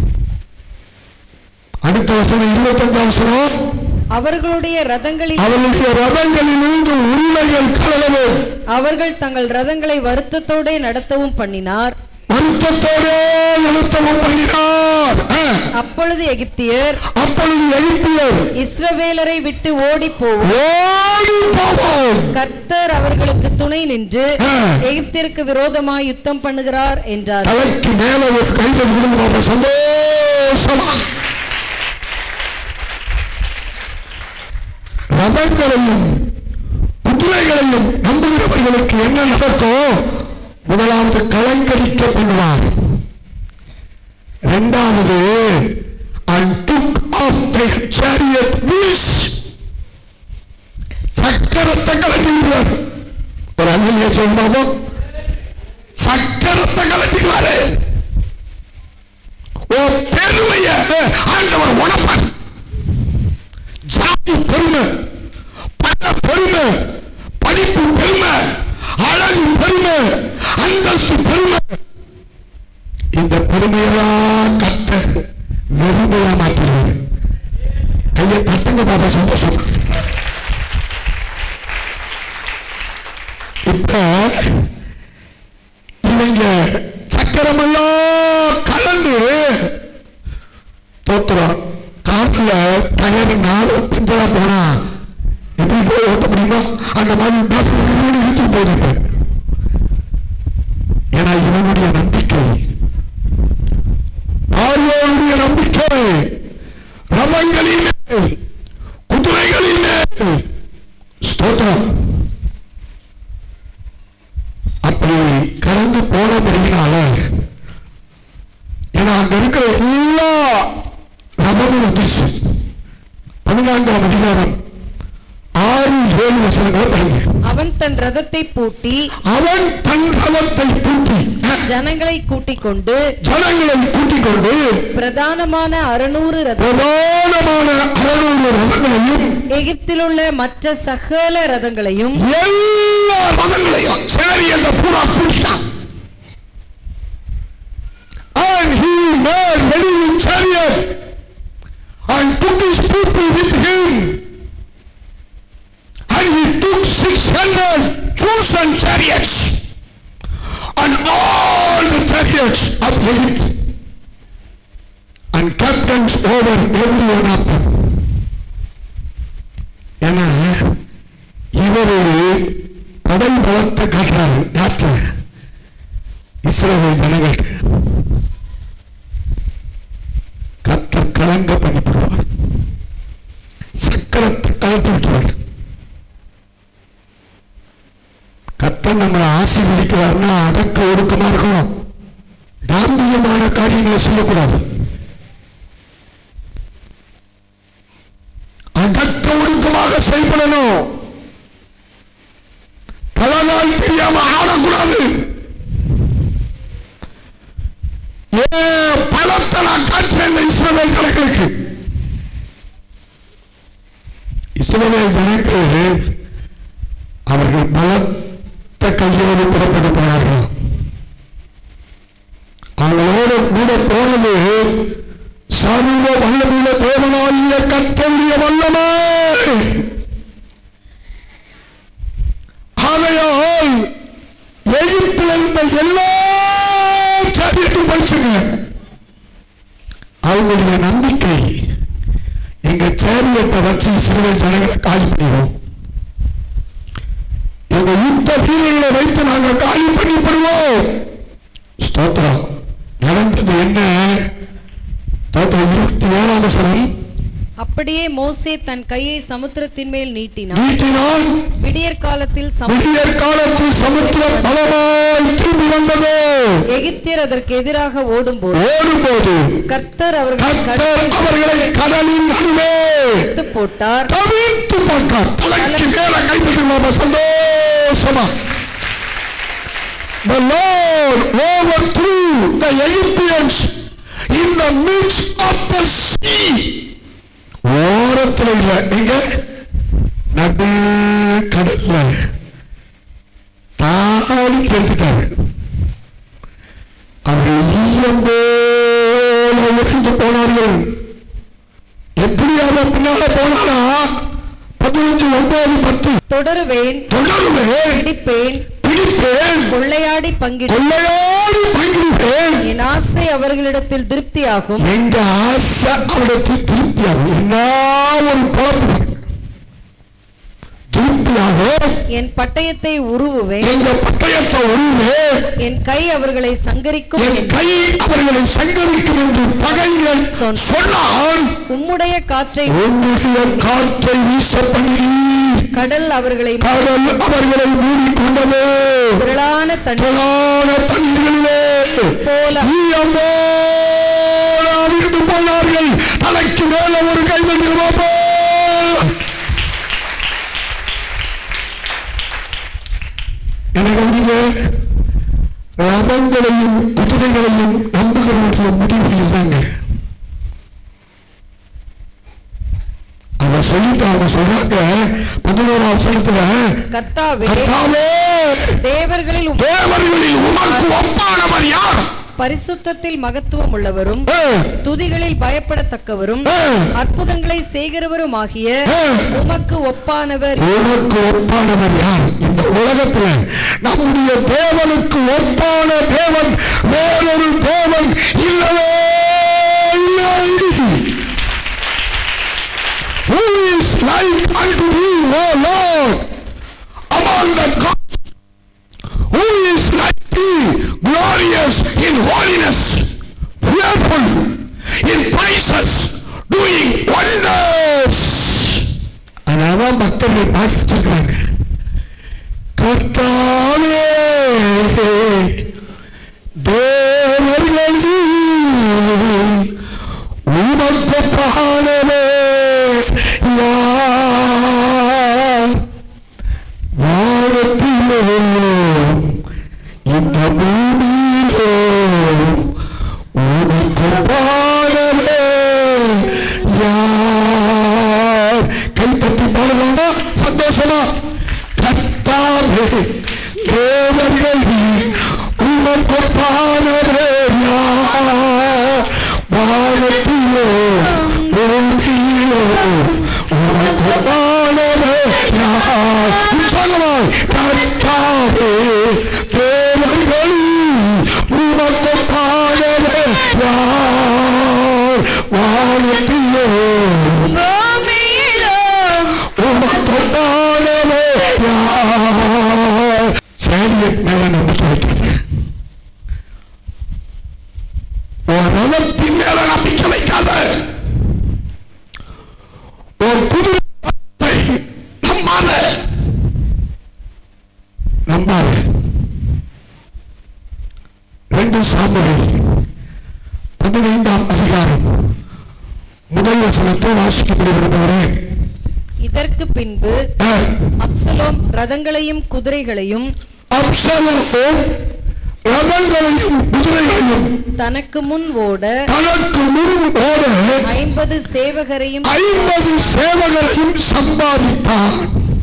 அடுத்த வசனம் இருபத்தஞ்சாம் வசனம் அவர்களுடைய ரதங்களில் அவருடைய ரதங்களிலிருந்து உண்மைகள் கலவும் அவர்கள் தங்கள் ரதங்களை வருத்தத்தோடே நடத்தவும் பண்ணினார் வருத்தத்தோடே நிறுத்தவும் பண்ணினார் ஆ, அப்பொழுது எகிப்தியர் அப்பொழுது எழுப்பியர் இஸ்ரவேலரை விட்டு ஓடிப் போவோம் ஓடி போவோம் கர்த்தர் அவர்களுக்கு துணை நின்று ஆ. எகிப்திற்கு விரோதமாய் யுத்தம் பண்ணுகிறார் என்றார் தலைக்கு மேல ஒரு கைகள் விழுந்து பாப்பா சந்தோஷமா ரதங்களையும் குதிரைகளையும் நம்புகிறவர்களுக்கு என்ன நடக்கும் முதலாவது கலங்கடிக்க பண்ணுவார் இரண்டாவது and took off their chariot wheels சக்கரத்தை கலட்டிடுவார் ஒரு அன்னிய சொல்லுமாமோ சக்கரத்தை கலட்டிடுவாரு ஓ பெருமைய ஆண்டவர் உணப்பார் ஜாதி பெருமை பண பெருமை படிப்பு பெருமை அழகு பெருமை அந்தஸ்து பெருமை இந்த பெருமையெல்லாம் கத்த வெறுமையா மாற்றிடுவாரு கையை தட்டுங்க பாப்பா சந்தோஷம் இப்போ இவங்க சக்கரமெல்லாம் கலந்து தோத்துறோம் காற்றுல டயர் நாலு பஞ்சரா போனா எப்படி போனோம் அந்த மாதிரி டாக்டர் இழுத்து போயிருப்பேன் ஏன்னா இவனுடைய நம்பிக்கை பார்வோனுடைய நம்பிக்கை ரதங்களிலே குதிரைகளிலே ஸ்தோத்திரம் அப்படி கடந்து போனபடியினால ஏன்னா அங்க இருக்கிற எல்லா ரதமும் வந்துருச்சு பதினான்காம் அதிகாரம் ஆறு ஏழு வசனங்களை படிங்க அவன் தன் ரதத்தை பூட்டி அவன் தன் ரதத்தை பூட்டி ஜனங்களை கூட்டிக் கொண்டு ஜனங்களை கூட்டிக் கொண்டு பிரதானமான அறுநூறு ரத பிரதானமான அறுநூறு ரதங்களையும் எகிப்தில் உள்ள மற்ற சகல ரதங்களையும் எல்லா ரதங்களையும் சரி அந்த பூரா Bhutan And he made ready his chariot and took his people with him. And he took 600 chosen chariots and all the chariots of Egypt and captains over every one of them. ஏன்னா இவரு படை பலத்தை காட்டுறாரு யாற்ற இஸ்ரேல் ஜனங்களுக்கு கத்தர் கலங்க பண்ணிவிடுவார் சக்கரத்தை கலந்து விட்டுவார் கத்தர் நம்மளை ஆசீர்வதிக்கிறார்னா அடக்க ஒடுக்கமா இருக்கணும் தாம்பியமான காரியங்களை செய்யக்கூடாது அடக்க ஒடுக்கமாக செயல்படணும் பலநாள் தெரியாம ஆடக்கூடாது ஏன் பலத்தை நான் காட்டுறேன் இந்த இஸ்ரவேல் ஜனங்களுக்கு இஸ்ரவேல் ஜனங்கள் அவர்கள் பலத்த கையோடு புறப்பட்டு போனார்கள் அவங்களோடு கூட போனது சர்வ வல்லமுள்ள தேவனாகிய கர்த்தருடைய வல்லமை ஆகையால் எகிப்தில் இருந்த எல்லா காரியத்தையும் படிச்சுங்க அவங்களுடைய நம்பிக்கை எங்க சேரியத்தை வச்சு சிறுவர் ஜனங்களை காலி பண்ணிடுவோம் எங்க யுத்த வீரர்களை வைத்து நாங்கள் காலி பண்ணிப்படுவோம் ஸ்தோத்திரம் நடந்தது என்ன ஸ்தோத்திரம் இருபத்தி ஏழாம் வசனம் அப்படியே மோசே தன் கையை சமுத்திரத்தின் மேல் நீட்டினான் நீட்டினால் விடியற் காலத்தில் சமு- விடியற் காலத்தில் சமுத்திரம் பலமாய் திரும்பி வந்தது எகிப்தியர் அதற்கு எதிராக ஓடும்போது ஓடும்போது கர்த்தர் அவர்களை கர்த்தர் அவர்களை கடலின் நடுவே கடித்து போட்டார் தவிர்த்து பார்த்தார் தலைக்கு மேல கைத்தட்டுமா சந்தோஷமா The Lord overthrew the Egyptians in the midst of the sea. ஓரத்தில் இல்ல எங்க நடு கடல்ல தாடி சேர்த்துட்டாரு அவர்கள் ஈயம் போல உயர்ந்து போனார்கள் எப்படி அவன் பின்னால போனானா பதினஞ்சு ஒன்பது பத்து தொடருவேன் தொடருவேன் பிடிப்பேன் பிடிப்பேன் கொள்ளையாடி பங்கிடு கொள்ளையோடு பங்கிடுவேன் என் ஆசை அவர்களிடத்தில் திருப்தியாகும் எங்க ஆசை அவனுக்கு திருப்தியாகும் என்ன ஒரு குழப்பம் திருப்தியாகும் என் பட்டயத்தை உருவுவேன் எங்க பட்டயத்தை ஒருவே என் கை அவர்களை சங்கரிக்கும் என் என் கை அவர்களை சங்கரிக்கும் என்று பகைகள் சொன்ன- சொன்னால் உம்முடைய காற்றை உன்னுடைய காற்றை வீச பண்ணீர் கடல் அவர்களை கடல் அவர்களை மூடிக்கொண்டது திரளான தண்ணீர் பிரதான தண்ணீர்களிலே போல ஈயம்போல அவிழ்ந்து போனார்கள் தலைக்கு மேல ஒரு கைதட்டி பாப்பா எனக்கு வந்து ரதங்களையும் குதிரைகளையும் நம்புகிறவர்களுடைய முடிவு இல்லைங்க அதை சொல்லிட்டு அவங்க சொல்றாங்க பதினோராம் வசனத்துல கர்த்தாவே கர்த்தாவே தேவர்களில் உம் தேவர்களில் உமக்கு ஒப்பானவர் யார் பரிசுத்தத்தில் மகத்துவம் உள்ளவரும் ஏ, துதிகளில் பயப்படத்தக்கவரும் ஏ, அற்புதங்களை செய்கிறவருமாகிய ஏ. உமக்கு ஒப்பானவர் உனக்கு ஒப்பானவர் யார் இந்த உலகத்துல நம்முடைய தேவனுக்கு ஒப்பான தேவன் வேறொரு தேவன் இல்லவே இல்லை Who is like unto thee, O Lord? yes, fearful in places, doing wonders. அதனாலதான் மக்கள் பார்த்துருக்காங்க கர்த்தாவே தேவர்கள் உமக்கு பாடவே யார் வானத்திலோ இந்த பூமியிலோ உனக்கு பாடவே யார் கைத்தட்டி பாடலாமா சந்தோஷமா கத்தாவே தேவர்கள் உனக்கு பாடவே யார் வானத்திலோ பூமியிலோ உனக்கு பாடவே யார் சொல்லலாம் கத்தாவே தேவர்கள் உனக்கு பாடவே யார் வானத்திலோ உனக்கு பாடவே யார் சரி மேல நம்பிக்கை வைக்கிறது உன் ரதத்தின் மேல நம்பிக்கை வைக்காத உன் குதிரை நம்பாத நம்பாத ரெண்டு சாமுவேல் பதினைந்தாம் அதிகாரம் முதல் வசனத்தை வாசிக்கப்படி விரும்புகிறேன் இதற்கு பின்பு அப்சலோம் ரதங்களையும் குதிரைகளையும் அப்சலோம் ரதங்களையும் குதிரைகளையும் தனக்கு முன் ஓட தனக்கு முன் ஓட ஐம்பது சேவகரையும் ஐம்பது சேவகரையும் சம்பாதித்தான்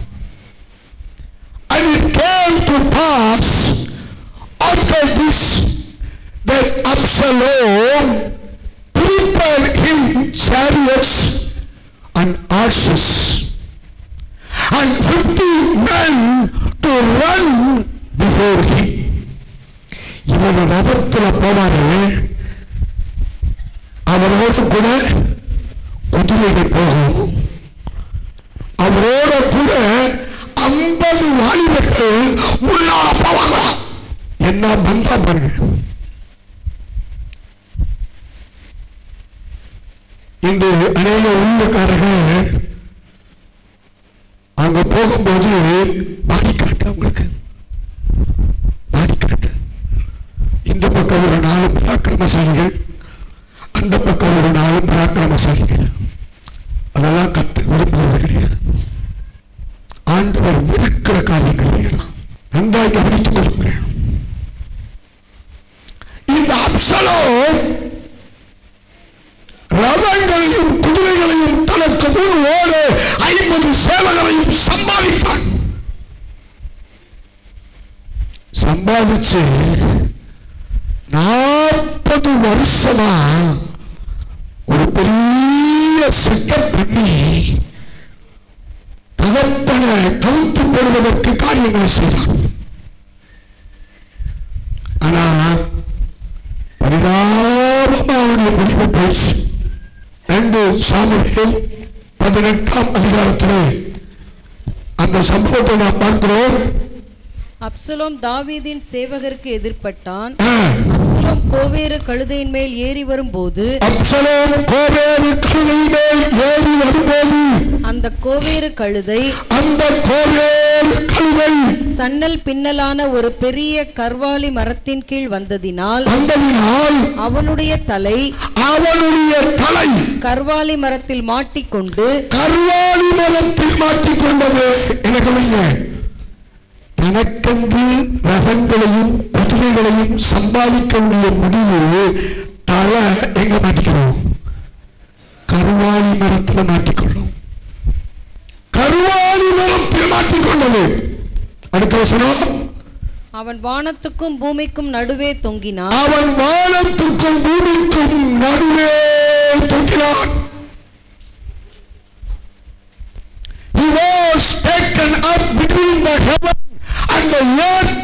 And it came to pass after this that Absalom prepared him chariots and horses and fifty men to run before him. இவன் ரதத்தில் போவாரு அவரோடு கூட குதிரைகள் போகும் அவரோட கூட ஐம்பது வாலிபர்கள் முன்னால போவாங்க என்ன பந்தா பாருங்க இன்று அநேக ஊழியக்காரர்கள் அங்க போகும்போது பாடிக்காட்டு அவங்களுக்கு பாடிக்காட்டு இந்த பக்கம் ஒரு நாலு பராக்கிரமசாலிகள் அந்த பக்கம் ஒரு நாலு பராக்கிரமசாலிகள் அதெல்லாம் கத்து விரும்புவது கிடையாது ஆண்டவர் இருக்கிற காரியங்கள் எல்லாம் நன்றாய் கவனித்துக் கொள்ளுங்கள் இந்த அப்சலோ ரதங்களையும் குதிரைகளையும் தனக்கு முன் ஓட ஐம்பது சேவகளையும் சம்பாதித்தான் சம்பாதிச்சு நாற்பது வருஷமா ஒரு பெரிய செட்டப் பண்ணி தகப்பனை கவுத்து போடுவதற்கு காரியங்களை செய்தான் ஆனா பரிதாபமா அவனுடைய முடிவு போயிடுச்சு ரெண்டு சாமுவேல் பதினெட்டாம் அதிகாரத்திலே அந்த சம்பவத்தை நாம் பார்க்கிறோம் அப்சலோம் தாவீதின் சேவகருக்கு எதிர்ப்பட்டான் ஆ, அப்சலோம் கோவேறு கழுதையின் மேல் ஏறி வரும்போது அப்சலோம் கோவேறு கழுதை மேல் ஏறி வரும்போது அந்த கோவேறு கழுதை அந்த கோவேறு கழுதை சன்னல் பின்னலான ஒரு பெரிய கர்வாலி மரத்தின் கீழ் வந்ததினால் வந்ததினால் அவனுடைய தலை அவனுடைய தலை கர்வாலி மரத்தில் மாட்டிக்கொண்டு கருவாளி மரத்தில் மாட்டிக்கொண்டது என கவிங்க தனக்கென்று ரகங்களையும் குதிரைகளையும் சம்பாதிக்கக்கூடிய முடிவு தலை எங்க மாட்டிக்கிறோம் கருவாளி மரத்தில் மாட்டிக்கொள்ளும் கருவாளி மரத்தில் மாட்டிக்கொண்டது அடுத்த வசனம் அவன் வானத்துக்கும் பூமிக்கும் நடுவே தொங்கினான் அவன் வானத்துக்கும் பூமிக்கும் நடுவே தொங்கினான் He was taken up between the heaven and the earth.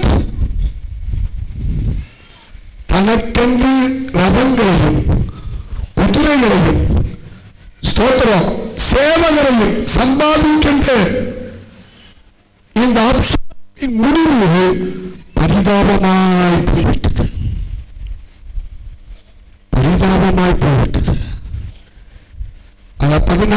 தனக்கென்று ரதங்களையும் குதிரைகளையும் ஸ்தோத்திரம் சேவகரையும் சம்பாதிக்கின்ற இந்த அப்சலோமின் முடிவு பரிதாபமாய் போய்விட்டது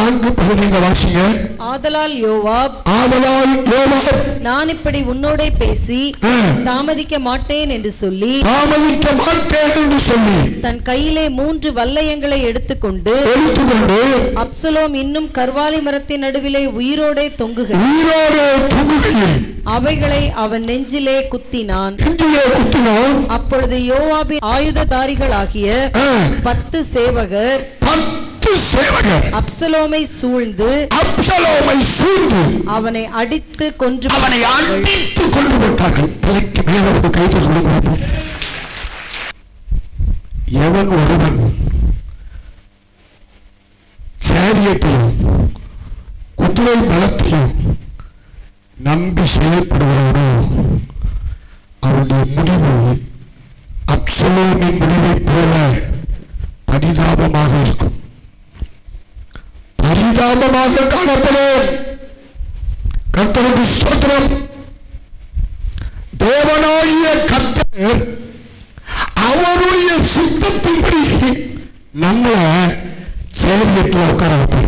நான்கு பதினைந்து வாசிங்க ஆதலால் யோவாப் ஆதலால் யோவாப் நான் இப்படி உன்னோடே பேசி ஆ, தாமதிக்க மாட்டேன் என்று சொல்லி தாமதிக்க மாட்டேன் என்று சொல்லி தன் கையிலே மூன்று வல்லையங்களை எடுத்துக்கொண்டு எடுத்துக்கொண்டு அப்சலோம் இன்னும் கர்வாலி மரத்தின் நடுவிலே உயிரோடே தொங்குகிறான் உயிரோடு தொங்குகையில் அவைகளை அவன் நெஞ்சிலே குத்தினான் நெஞ்சிலே குத்தினோம் அப்பொழுது யோவாபின் ஆயுததாரிகளாகிய ஆ, பத்து சேவகர் பத்து சேவகர் அப்சலோமை சூழ்ந்து அப்சலோமை சூழ்ந்து அவனை அடித்து கொன்று அவனை அடித்து கொண்டு விட்டார்கள் தலைக்கு மேல ஒரு கைது சொல்லுங்கள் எவன் ஒருவன் சேரியத்தையும் குதிரை பலத்தையும் நம்பி செயல்படுகிறானோ அவனுடைய முடிவு அப்சலோமின் முடிவைப் போல பரிதாபமாக இருக்கும் பரிதாபமாக காணப்படும் கர்த்தருக்கு ஸ்தோத்திரம் தேவனாகிய கர்த்தர் அவருடைய சித்தத்தின்படி நம்மளை சேரியத்தில் உட்கார வைப்பார்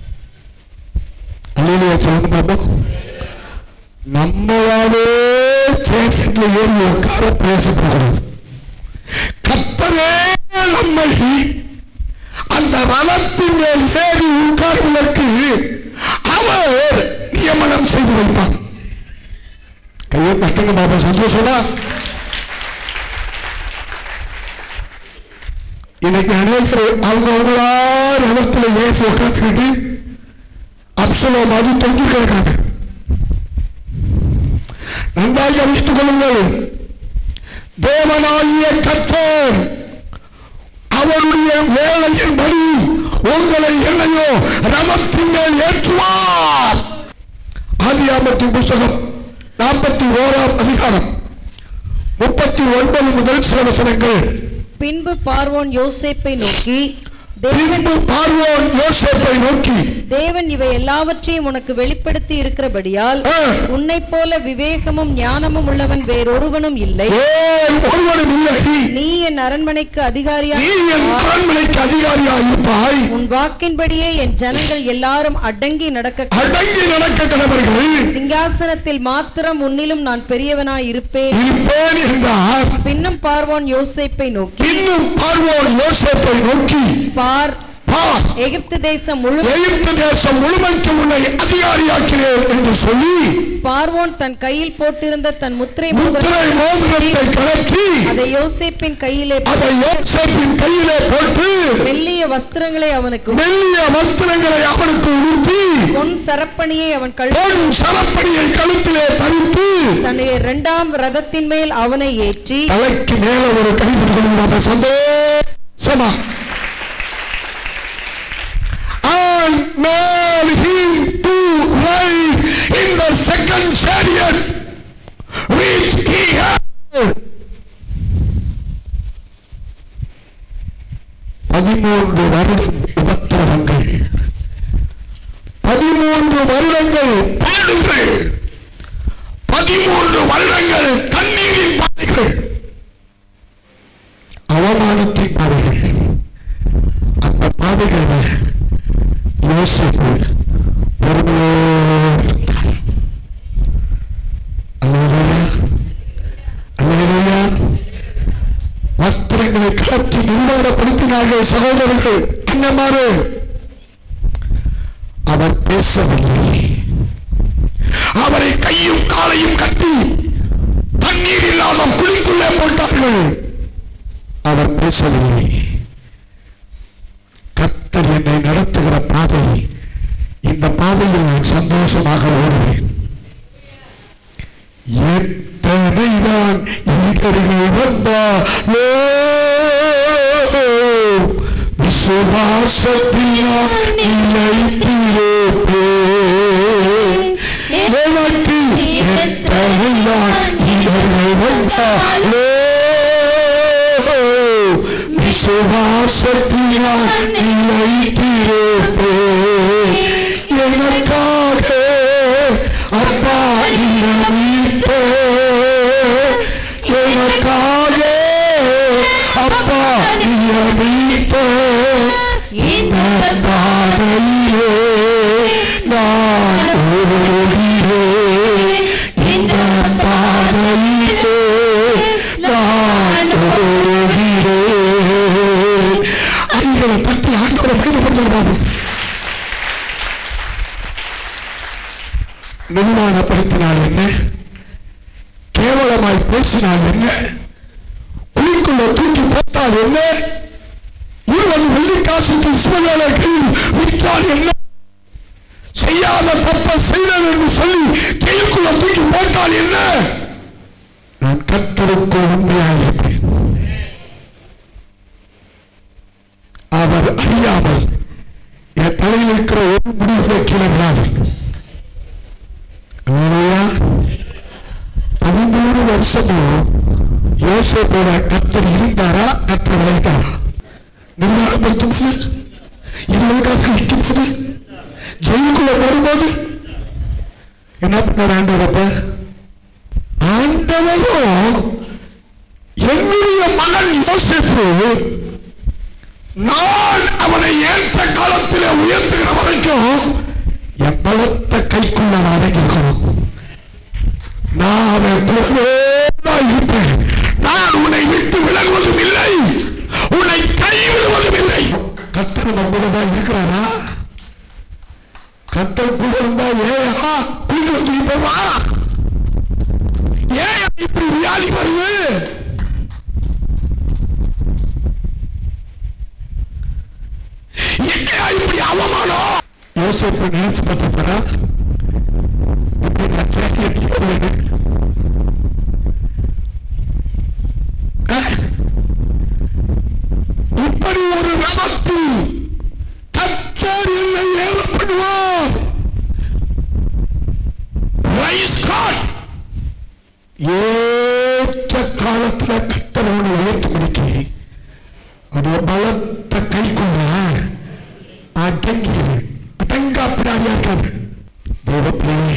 அல்லையா சொல்லுங்க பாப்போம் நம்மளாவே சேரியத்தில் ஏறி உட்கார பேசக்கூடாது கர்த்தரே நம்மை அந்த ரலத்தின் மேல் ஏறி உட்கார்வதற்கு அவர் நியமனம் செய்து வைப்பார் கையை தட்டுங்க பாபா சந்தோஷமா இன்னைக்கு அனைவரும் அவங்க அவங்களா ரதத்துல ஏறி உட்காந்துக்கிட்டு அப்சலோம் அது தொங்கி கிடக்காங்க நன்றாக அறிவித்துக் கொள்ளுங்கள் தேவனாகிய கத்தர் அவருடைய வேலையின்படி உங்களை என்னையோ ரதத்தின் மேல் ஏற்றுவார் ஆதியாமத்தின் புஸ்தகம் நாற்பத்தி ஓராம் அதிகாரம் முப்பத்தி ஒன்பது முதல் சில வசனங்கள் பின்பு பார்வோன் யோசேப்பை நோக்கி தேவன் பின்பு பார்வோன் யோசேப்பை நோக்கி தேவன் இவை எல்லாவற்றையும் உனக்கு வெளிப்படுத்தி இருக்கிறபடியால் ஆ, உன்னைப் போல விவேகமும் ஞானமும் உள்ளவன் வேறொருவனும் இல்லை வேறு ஒருவனும் இல்லை நீ என் அரண்மனைக்கு அதிகாரியா நீ என் அரண்மனைக்கு அதிகாரியாக இருப்பாய் உன் வாக்கின்படியே என் ஜனங்கள் எல்லாரும் அடங்கி நடக்க அடங்கி நடக்க கடவர்கள் சிங்காசனத்தில் மாத்திரம் உன்னிலும் நான் பெரியவனாய் இருப்பேன் இருப்பேன் என்றார் பின்னும் பார்வோன் யோசேப்பை நோக்கி இன்னும் பார்வோன் யோசேப்பை நோக்கி பார் பார் எகிப்து தேசம் முழு எகிப்து தேசம் முழுமைக்கு உன்னை அதிகாரியாக்கிறேன் என்று சொல்லி பார்வோன் தன் கையில் போட்டிருந்த தன் முத்திரை மோதிரத்தை முத்திரை மோதிரத்தை கலற்றி அதை யோசேப்பின் கையிலே அதை யோசேப்பின் கையிலே போட்டு மெல்லிய வஸ்திரங்களை அவனுக்கு மெல்லிய வஸ்திரங்களை அவனுக்கு உடுத்தி பொன் சரப்பணியை அவன் கழு பொன் சலப்படியை கழுத்திலே தரித்து தன்னுடைய இரண்டாம் ரதத்தின் மேல் அவனை ஏற்றி தலைக்கு மேல ஒரு கைது கொடுங்க சந்தோஷமா and made him to ride in the second chariot which he had. பதிமூன்று வருடம் உபத்திரவங்கள் பதிமூன்று வருடங்கள் பாடுகள் பதிமூன்று வருடங்கள் கண்ணீரின் பாதைகள் அவமானத்தின் பாதைகள் அந்த பாதைகளை யோசிப்பு பொறுமையோடு இருந்தார். அல்லேலூயா. அல்லேலூயா. வஸ்திரங்களை கலத்தி நிர்வாகப்படுத்தினார்கள் சகோதரர்கள் என்னமாறு அவர் பேசவில்லை அவரை கையும் காலையும் கட்டி தண்ணீர் இல்லாத குழிக்குள்ளே போட்டார்கள் அவர் பேசவில்லை கர்த்தர் என்னை நடத்துகிற பாதை இந்த பாதையில் நான் சந்தோஷமாக ஓடுவேன் எத்தனைதான் இடர்கள் வந்தாலோ விசுவாசத்தில் நான் நிலைத்திருப்பேன் எனக்கு எத்தனைதான் இடர்கள் வந்தாலோ விசுவாசத்தில் நான் நிலைத்திருப்பேன் எனக்காக அப்பா நியமித்தே எனக்காக அப்பா நியமித்தே இந்த பாதையிலே நிர்மாணப்படுத்தினால் என்ன கேவலமாய் பேசினால் என்ன குழிக்குள்ள தூக்கி போட்டால் என்ன இருபது வெள்ளிக்காசுக்கு இஸ்மவேலை கையில் விட்டால் என்ன செய்யாத தப்ப செய்தது என்று சொல்லி கைக்குள்ள தூக்கி போட்டால் என்ன நான் கத்தருக்கு உண்மையாக இருப்பேன் அவர் அறியாமல் என் தலையில் இருக்கிற ஒரு முடிவு கீழே விடாது அல்லேலூயா. பதிமூணு வருஷமும் யோசேப்போட கத்தர் இருந்தாரா கத்தர் விளையாட்டாரா நிர்வாகப்படுத்தும் இருபது காசு நிற்கும்போது ஜெயிலுக்குள்ள வரும்போது என்ன பண்ணார் ஆண்டவரப்ப ஆண்டவரும் என்னுடைய மகன் யோசிப்பு நான் அவனை ஏற்ற காலத்திலே உயர்த்துகிற வரைக்கும் என் பலத்த கைக்குள்ள நான் அடங்கியிருக்கணும் நான் அவன் கூடவே தான் இருப்பேன் நான் உன்னை விட்டு விலகுவதும் இல்லை உன்னை கைவிடுவதும் இல்லை கத்தர் நம்மள தான் இருக்கிறாரா கத்தர் கூட இருந்தா ஏயா குளிக்க தூக்கி போவா ஏன் இப்படி வியாதி வருது என்னையா இப்படி அவமானம் யோசிப்பு நினைச்சு பார்த்துப்பாரா இப்படி நான் சேர்த்து எடுத்துக்கிறேன் இப்படி ஒரு ரமத்தில் கத்தர் என்னை ஏவ பண்ணுவார் Praise God. ஏற்ற காலத்துல கத்தரோடு உயர்த்து முடிக்க அது பலத்த கை கொண்ட அடங்கியது அடங்கா பிடாரியா இருக்காது தேவப்பிள்ளையே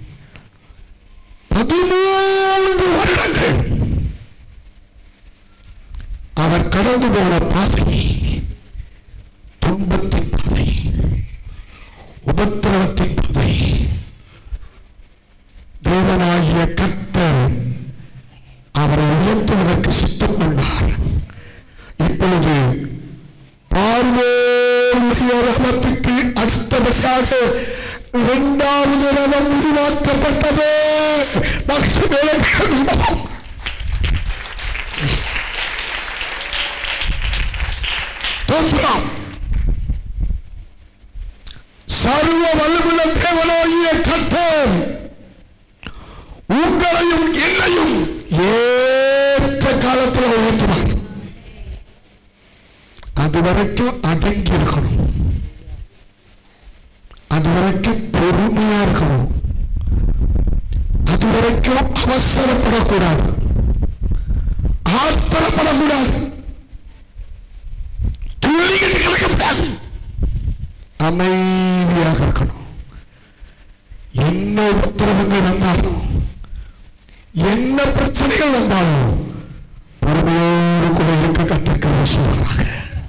பதிமூன்று வருடங்கள் அவர் கடந்து போன பாதை துன்பத்தின் பாதை உபத்திரவத்தின் பாதை தேவனாகிய கர்த்தர் அவரை உயர்த்துவதற்கு சித்தம் கொண்டார் இப்பொழுது பார்வோனுடைய ரதத்துக்கு அடுத்தபடியாக இரண்டாவது ரதம் உருவாக்கப்பட்டது மகிழ்ச்சியோடு கேட்கிறோம். தோன்றாம் சர்வ வல்லமுள்ள தேவனாகிய கர்த்தர் உங்களையும் என்னையும் ஏற்ற காலத்தில் உயர்த்துவார் அது வரைக்கும் அடங்கி இருக்கணும் அது வரைக்கும் பொறுமையா இருக்கணும் அது வரைக்கும் அவசரப்படக்கூடாது ஆத்திரப்படக்கூடாது துள்ளிகள் கலக்கப்படாது அமைதியாக இருக்கணும் என்ன உத்தரவுகள் வந்தாலும் என்ன பிரச்சனைகள் வந்தாலும் பொறுமையோடு கூட இருக்க கத்திருக்க சொல்றாங்க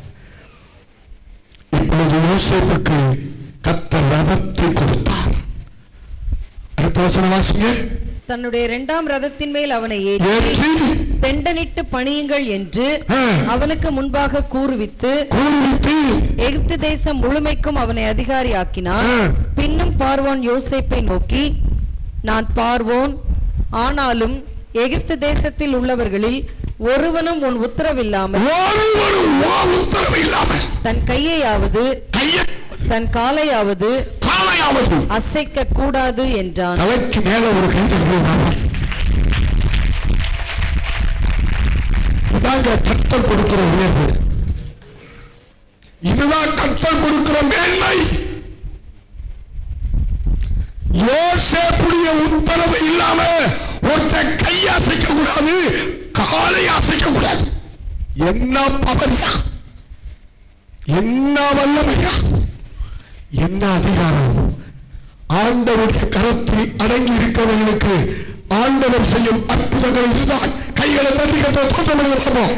இப்பொழுது யோசேப்புக்கு கத்தர் ரதத்தை கொடுத்தார் அடுத்த வசனம் வாசிங்க தன்னுடைய இரண்டாம் ரதத்தின் மேல் அவனை ஏற்றி ஏற்றி தெண்டனிட்டு பணியுங்கள் என்று ஆ. அவனுக்கு முன்பாக கூறுவித்து கூறுவித்து எகிப்து தேசம் முழுமைக்கும் அவனை அதிகாரியாக்கினான் ஆ. பின்னும் பார்வோன் யோசேப்பை நோக்கி நான் பார்வோன் ஆனாலும் எகிப்து தேசத்தில் உள்ளவர்களில் ஒருவனும் உன் உத்தரவில்லாமல் ஒருவரும் வா உத்தரவு இல்லாமல் தன் கையையாவது கையை தன் காலையாவது காலையாவது அசைக்க கூடாது என்றான் தலைக்கு மேல ஒரு கைதல் இதாங்க கத்தல் கொடுக்கிற உயர்வு இதுதான் கத்தல் கொடுக்கிற மேன்மை யோசேப்புடைய உத்தரவு இல்லாம ஒருத்தன் கை அசைக்க கூடாது காலை அசைக்க கூடாது என்ன பவனியா என்ன வல்லமையா என்ன அதிகாரம் ஆண்டவருடைய கரத்தில் அடங்கி இருக்கிறவர்களுக்கு ஆண்டவர் செய்யும் அற்புதங்கள் இதுதான் கைகளை தட்டி கட்ட தோற்றப்படுகிறோம்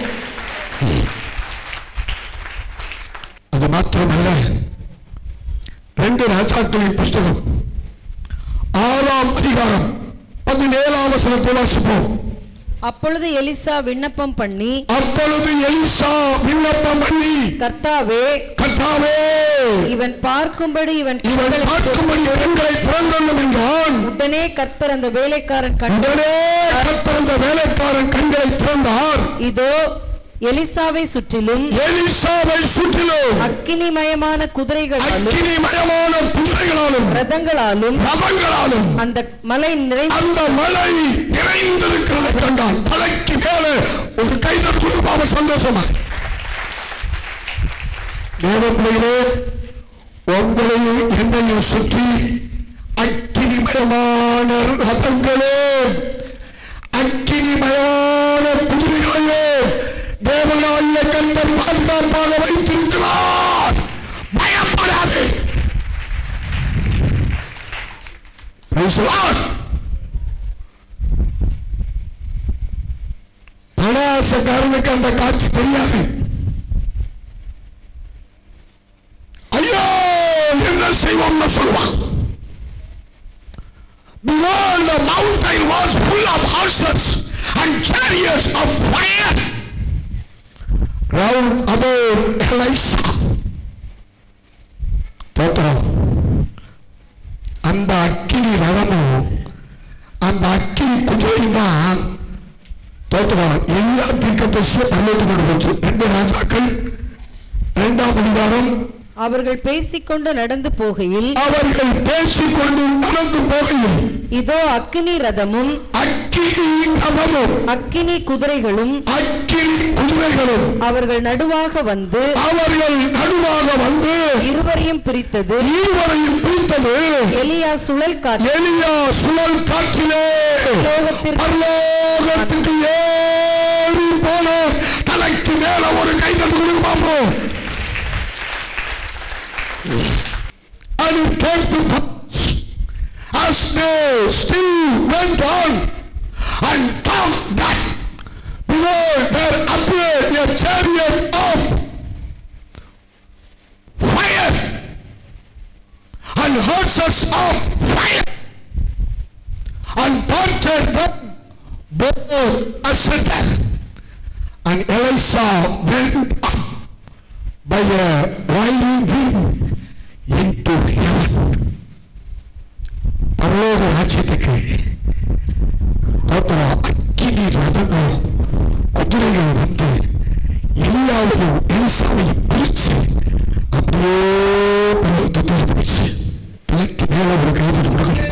அது மாத்திரமல்ல ரெண்டு ராஜாக்களின் புஸ்தகம் ஆறாம் அதிகாரம் பதினேழாம் வசனத்தை வாசிப்போம் அப்பொழுது எலிசா விண்ணப்பம் பண்ணி அப்பொழுது எலிசா விண்ணப்பம் பண்ணி கர்த்தாவே கர்த்தாவே இவன் பார்க்கும்படி இவன் இவன் கண்களை பார்க்கும்படி கண்களை திறந்தொள்ளும் என்றான் உடனே கர்த்தர் அந்த வேலைக்காரன் கண்டு உடனே கர்த்தர் அந்த வேலைக்காரன் கண்களை திறந்தார் இதோ எலிசாவை சுற்றிலும் எலிசாவை சுற்றிலும் அக்கினிமயமான குதிரைகளாலும் அக்கினிமயமான குதிரைகளாலும் ரதங்களாலும் ரதங்களாலும் அந்த மலை நிறைந்த அந்த மலை நிறைந்திருக்கிறதை கண்டான் மலைக்கு மேலே ஒரு கைதல் குடும்பாம சந்தோஷமா தேவப்பிள்ளைகளே உங்களையும் என்னையும் சுற்றி அக்கினிமயமான ரதங்களே அக்கினிமயமான குதிரைகளே தேவனாய கண்டர் பாதுகாப்பாக வைத்திருக்கிறார் பயப்படாதே Praise the Lord. பணாசக்காரனுக்கு அந்த காட்சி தெரியாது ஐயோ என்ன செய்வோம்னு சொல்லுவான் Behold, the mountain was full of horses and chariots of fire. Round about Elisha. தோத்திரம் அந்த அக்கினி ரதமும் அந்த அக்கினி குதிரையும் தான் தோத்திரம் எல்லா தீர்க்கதரிசியை பரலோகத்துக்கு கொண்டு போச்சு ரெண்டு ராஜாக்கள் இரண்டாம் அதிகாரம் அவர்கள் பேசிக்கொண்டு நடந்து போகையில் அவர்கள் பேசிக்கொண்டு நடந்து போகையில் இதோ அக்கினி ரதமும் அக்கினி ரதமும் அக்கினி குதிரைகளும் அக்கினி குதிரைகளும் அவர்கள் நடுவாக வந்து அவர்கள் நடுவாக வந்து இருவரையும் பிரித்தது இருவரையும் பிடித்தது எலியா சுழல் காற்று எலியா சுழல் காற்றிலே பரலோகத்திற்கு- பரலோகத்துக்கு ஏறி போன தலைக்கு மேல ஒரு கை தட்டு கொடுங்க பார்ப்போம் அது கேட்டு as they still went on and talked that behold there appeared a chariot of fire and horses of fire and parted them both asunder. And Elisha went up by a wild wind into heaven. பரலோக ராஜ்யத்துக்கு தோத்திரம் அக்கினி ரதங்களும் குதிரைகள் வந்து எலியாவையும் எலிசாவையும் பிரிச்சு அப்படியே பரலோகத்துக்கு போயிடுச்சு தலைக்கு மேல ஒரு கைது கொடுக்கணும்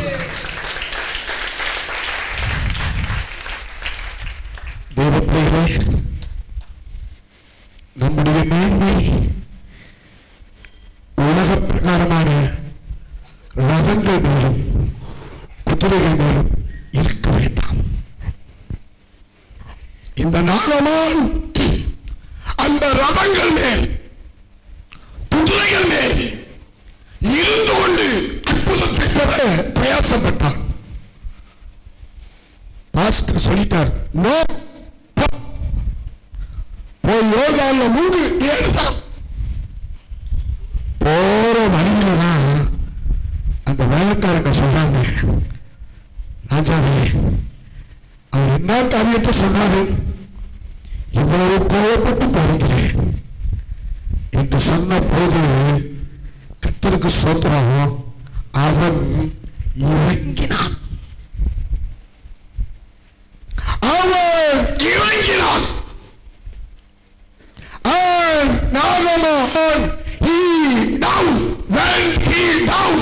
தேவப்பிள்ளைகளே நம்முடைய மேன்மை உலக பிரகாரமான ரதங்கள் மேலும் குதிரைகள் மேலும் இருக்க வேண்டாம் இந்த நாளமால் அந்த ரதங்கள் மேல் குதிரைகள் மேல் இருந்து கொண்டு அற்புதத்தை பெற பிரயாசப்பட்டான் பாஸ்டர் சொல்லிட்டார் நோ போய் யோகால மூடு ஏறுதான் போற வழியில தான் அந்த வேலைக்காரங்க சொல்றாங்க ராஜாவே அவர் என்ன காரியத்தை சொன்னாரு இவ்வளவு கோவப்பட்டு போறீங்களே என்று சொன்ன போது கத்தருக்கு சோத்திரம் அவன் இறங்கினான் அவன் இறங்கினான் and Nagaman he down went he down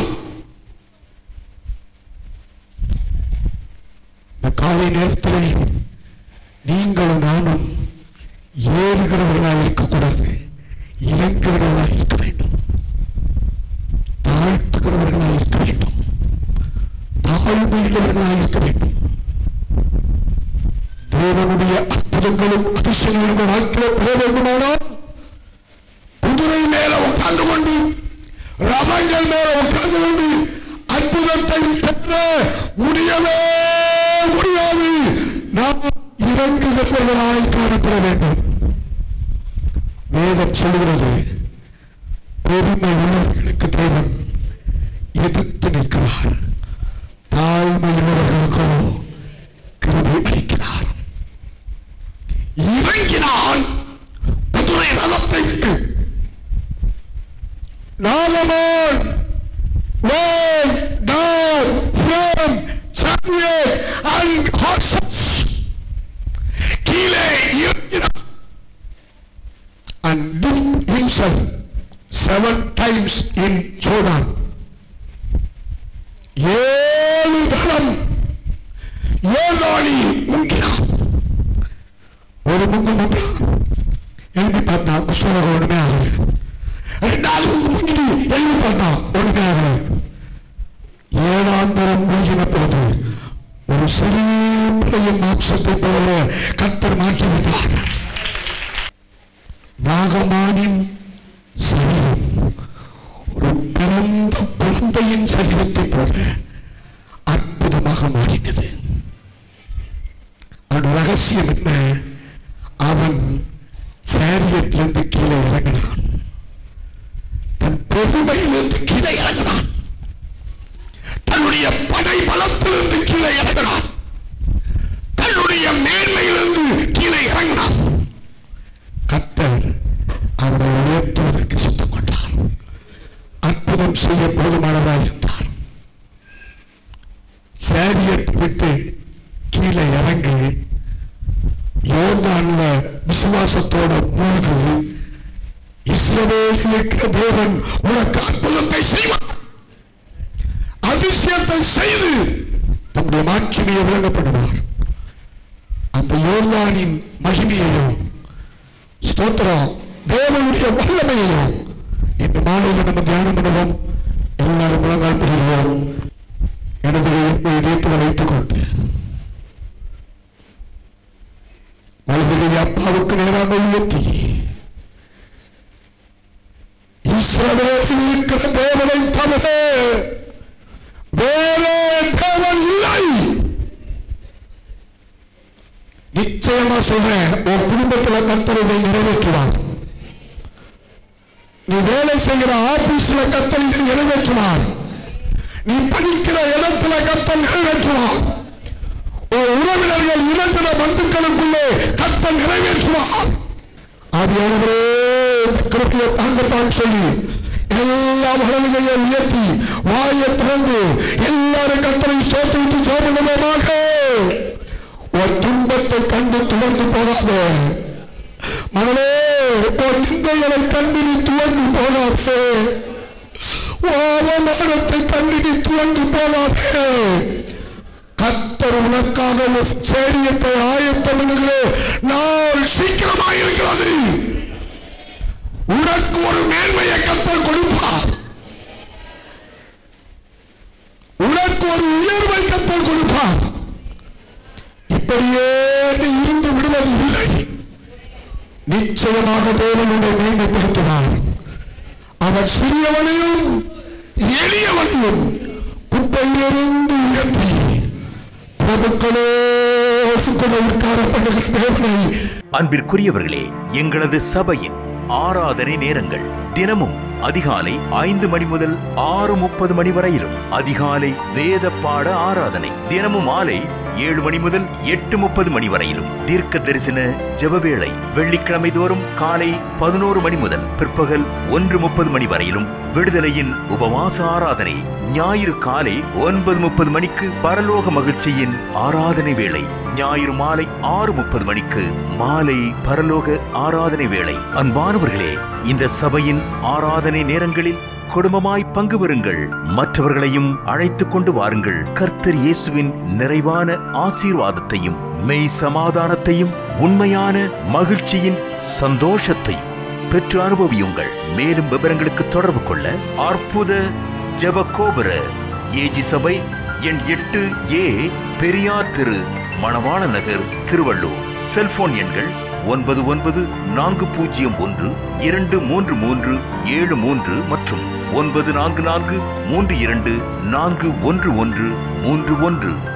இந்த காலை நேரத்தில் நீங்களும் நானும் ஏறுகிறவர்களாக இருக்கக்கூடாது இறங்குகிறவர்களாக இருக்க வேண்டும் தாழ்த்துகிறவர்களாக இருக்க வேண்டும் தாழ்மையுள்ளவர்களாக இருக்க வேண்டும் தேவனுடைய அற்புதங்களும் அதிசயங்களும் உங்கள் வாழ்க்கையில் பெற வேண்டுமானால் குதிரை மேல உட்கார்ந்து கொண்டு ரதங்கள் மேல உட்கார்ந்து கொண்டு அற்புதத்தை பெற்ற முடியவே முடியாது நாம் இறங்குகிறவர்களாய் காணப்பட வேண்டும் வேதம் சொல்கிறது பெருமை உள்ளவர்களுக்கு தேவன் எதிர்த்து நிற்கிறார் தாழ்மை உள்ளவர்களுக்கோ கிருபை அளிக்கிறார் இறங்கினால் குதிரை ரதத்தை விட்டு Solomon went down from chariot and horses. கீழே இறங்கினார் and dipped himself seven times in Jordan. ஏழு தரம் யோர்தானில் முங்கினான் ஒரு முங்கு முங்கினான் எழுதி பார்த்தா குஷ்டரோகம் ஒண்ணுமே ஆகல ரெண்டாவது முங்கு முங்கிட்டு எழுதி பார்த்தா ஒண்ணுமே ஆகல ஏழாம் தரம் முழுகின போது ஒரு சிறிய பிள்ளையின் மாம்சத்தை போல கத்தர் மாற்றி விட்டார் நாகமானின் சரீரம் ஒரு பிறந்த குழந்தையின் சரீரத்தை போல அற்புதமாக மாறினது அவன் ரகசியம் என்ன அவன் சேரியத்திலிருந்து கீழே இறங்கினான் தன் பெருமையிலிருந்து கீழே இறங்கினான் தன்னுடைய படை பலத்திலிருந்து கீழே இறங்கினான் தன்னுடைய மேன்மையிலிருந்து கீழே இறங்கினான் கத்தர் அவரை உயர்த்துவதற்கு சுத்தம் கொண்டார் அற்புதம் செய்ய போதுமானவராக இருந்தார் சேரியத்தை விட்டு கீழே இறங்கி யோர்தான்ல விசுவாசத்தோட மூழ்கு இஸ்ரவேலில் இருக்கிற தேவன் உனக்கு அற்புதத்தை செய்வார் அதிசயத்தை செய்து தம்முடைய மாட்சிமையை விளங்கப்படுவார் அந்த யோர்தானின் மகிமையையும் ஸ்தோத்திரம் தேவனுடைய வல்லமையையும் இன்று மாலையில் நம்ம தியானம் பண்ணுவோம் எல்லாரும் முழங்கால் பெறுவோம் எனது இதயத்தில் வைத்துக் கொண்டு வலதுகை அப்பாவுக்கு நேராக உயர்த்தி இஸ்ரவேலில் இருக்கிற தேவனை தவிர வேறே தேவன் இல்லை நிச்சயமா சொல்றேன் உன் குடும்பத்துல கர்த்தர் இதை நிறைவேற்றுவார் நீ வேலை செய்கிற ஆபீஸ்ல கர்த்தர் இதை நிறைவேற்றுவார் நீ படிக்கிற இடத்துல கர்த்தர் நிறைவேற்றுவார் உன் உறவினர்கள் இறந்தின பந்துக்களுக்குள்ளே கர்த்தர் நிறைவேற்றுவார் ஆவியானவரே இந்த கிருப்பையை தாங்கப்பான்னு சொல்லி எல்லா வளமையை உயர்த்தி வாயை திறந்து எல்லாரும் கத்தரை சோத்திட்டு சோதனமாக உன் துன்பத்தை கண்டு துவண்டு போகாதே மகளே உன் நிந்தைகளை கண்டு நீ துவண்டு போகாதே அவமானத்தை கண்டு நீ துவண்டு போகாதே கத்தர் உனக்காக ஒரு ஸ்டேடியத்தை ஆயத்தம் பண்ணுகிற நாள் சீக்கிரமாக இருக்கிறது உனக்கு ஒரு மேன்மையை கத்தர் கொடுப்பார் உனக்கு ஒரு உயர்வை கத்தர் கொடுப்பார் இப்படியே நீ இருந்து விடுவது இல்லை நிச்சயமாக தேவனுடைய மேன்மைப்படுத்துவார் அவர் சிறியவனையும் எளியவனையும் குப்பையிலிருந்து உயர்த்தி பிரபுக்களோடு கூட உட்காரப்படுகிற தேவனை அன்பிற்குரியவர்களே எங்களது சபையின் ஆராதனை நேரங்கள் தினமும் அதிகாலை ஐந்து மணி முதல் ஆறு முப்பது மணி வரையிலும் அதிகாலை வேத பாட ஆராதனை தினமும் மாலை ஏழு மணி முதல் எட்டு முப்பது மணி வரையிலும் தீர்க்க தரிசன ஜெபவேளை வெள்ளிக்கிழமை தோறும் காலை பதினோரு மணி முதல் பிற்பகல் ஒன்று முப்பது மணி வரையிலும் விடுதலையின் உபவாச ஆராதனை ஞாயிறு காலை ஒன்பது முப்பது மணிக்கு பரலோக மகிழ்ச்சியின் ஆராதனை வேளை ஞாயிறு மாலை ஆறு முப்பது மணிக்கு மாலை பரலோக ஆராதனை வேளை அன்பானவர்களே இந்த சபையின் ஆராதனை நேரங்களில் குடும்பமாய் பங்கு பெறுங்கள் மற்றவர்களையும் அழைத்துக் கொண்டு வாருங்கள் கர்த்தர் இயேசுவின் நிறைவான ஆசீர்வாதத்தையும் மெய் சமாதானத்தையும் உண்மையான மகிழ்ச்சியின் சந்தோஷத்தையும் பெற்று அனுபவியுங்கள் மேலும் விவரங்களுக்கு தொடர்பு கொள்ள அற்புத ஜெப கோபுர ஏஜி சபை எண் எட்டு ஏ பெரியார் திரு மணவாள நகர் திருவள்ளூர் செல்போன் எண்கள் ஒன்பது ஒன்பது நான்கு பூஜ்ஜியம் ஒன்று இரண்டு மூன்று மூன்று ஏழு மூன்று மற்றும் ஒன்பது நான்கு நான்கு மூன்று இரண்டு நான்கு ஒன்று ஒன்று மூன்று ஒன்று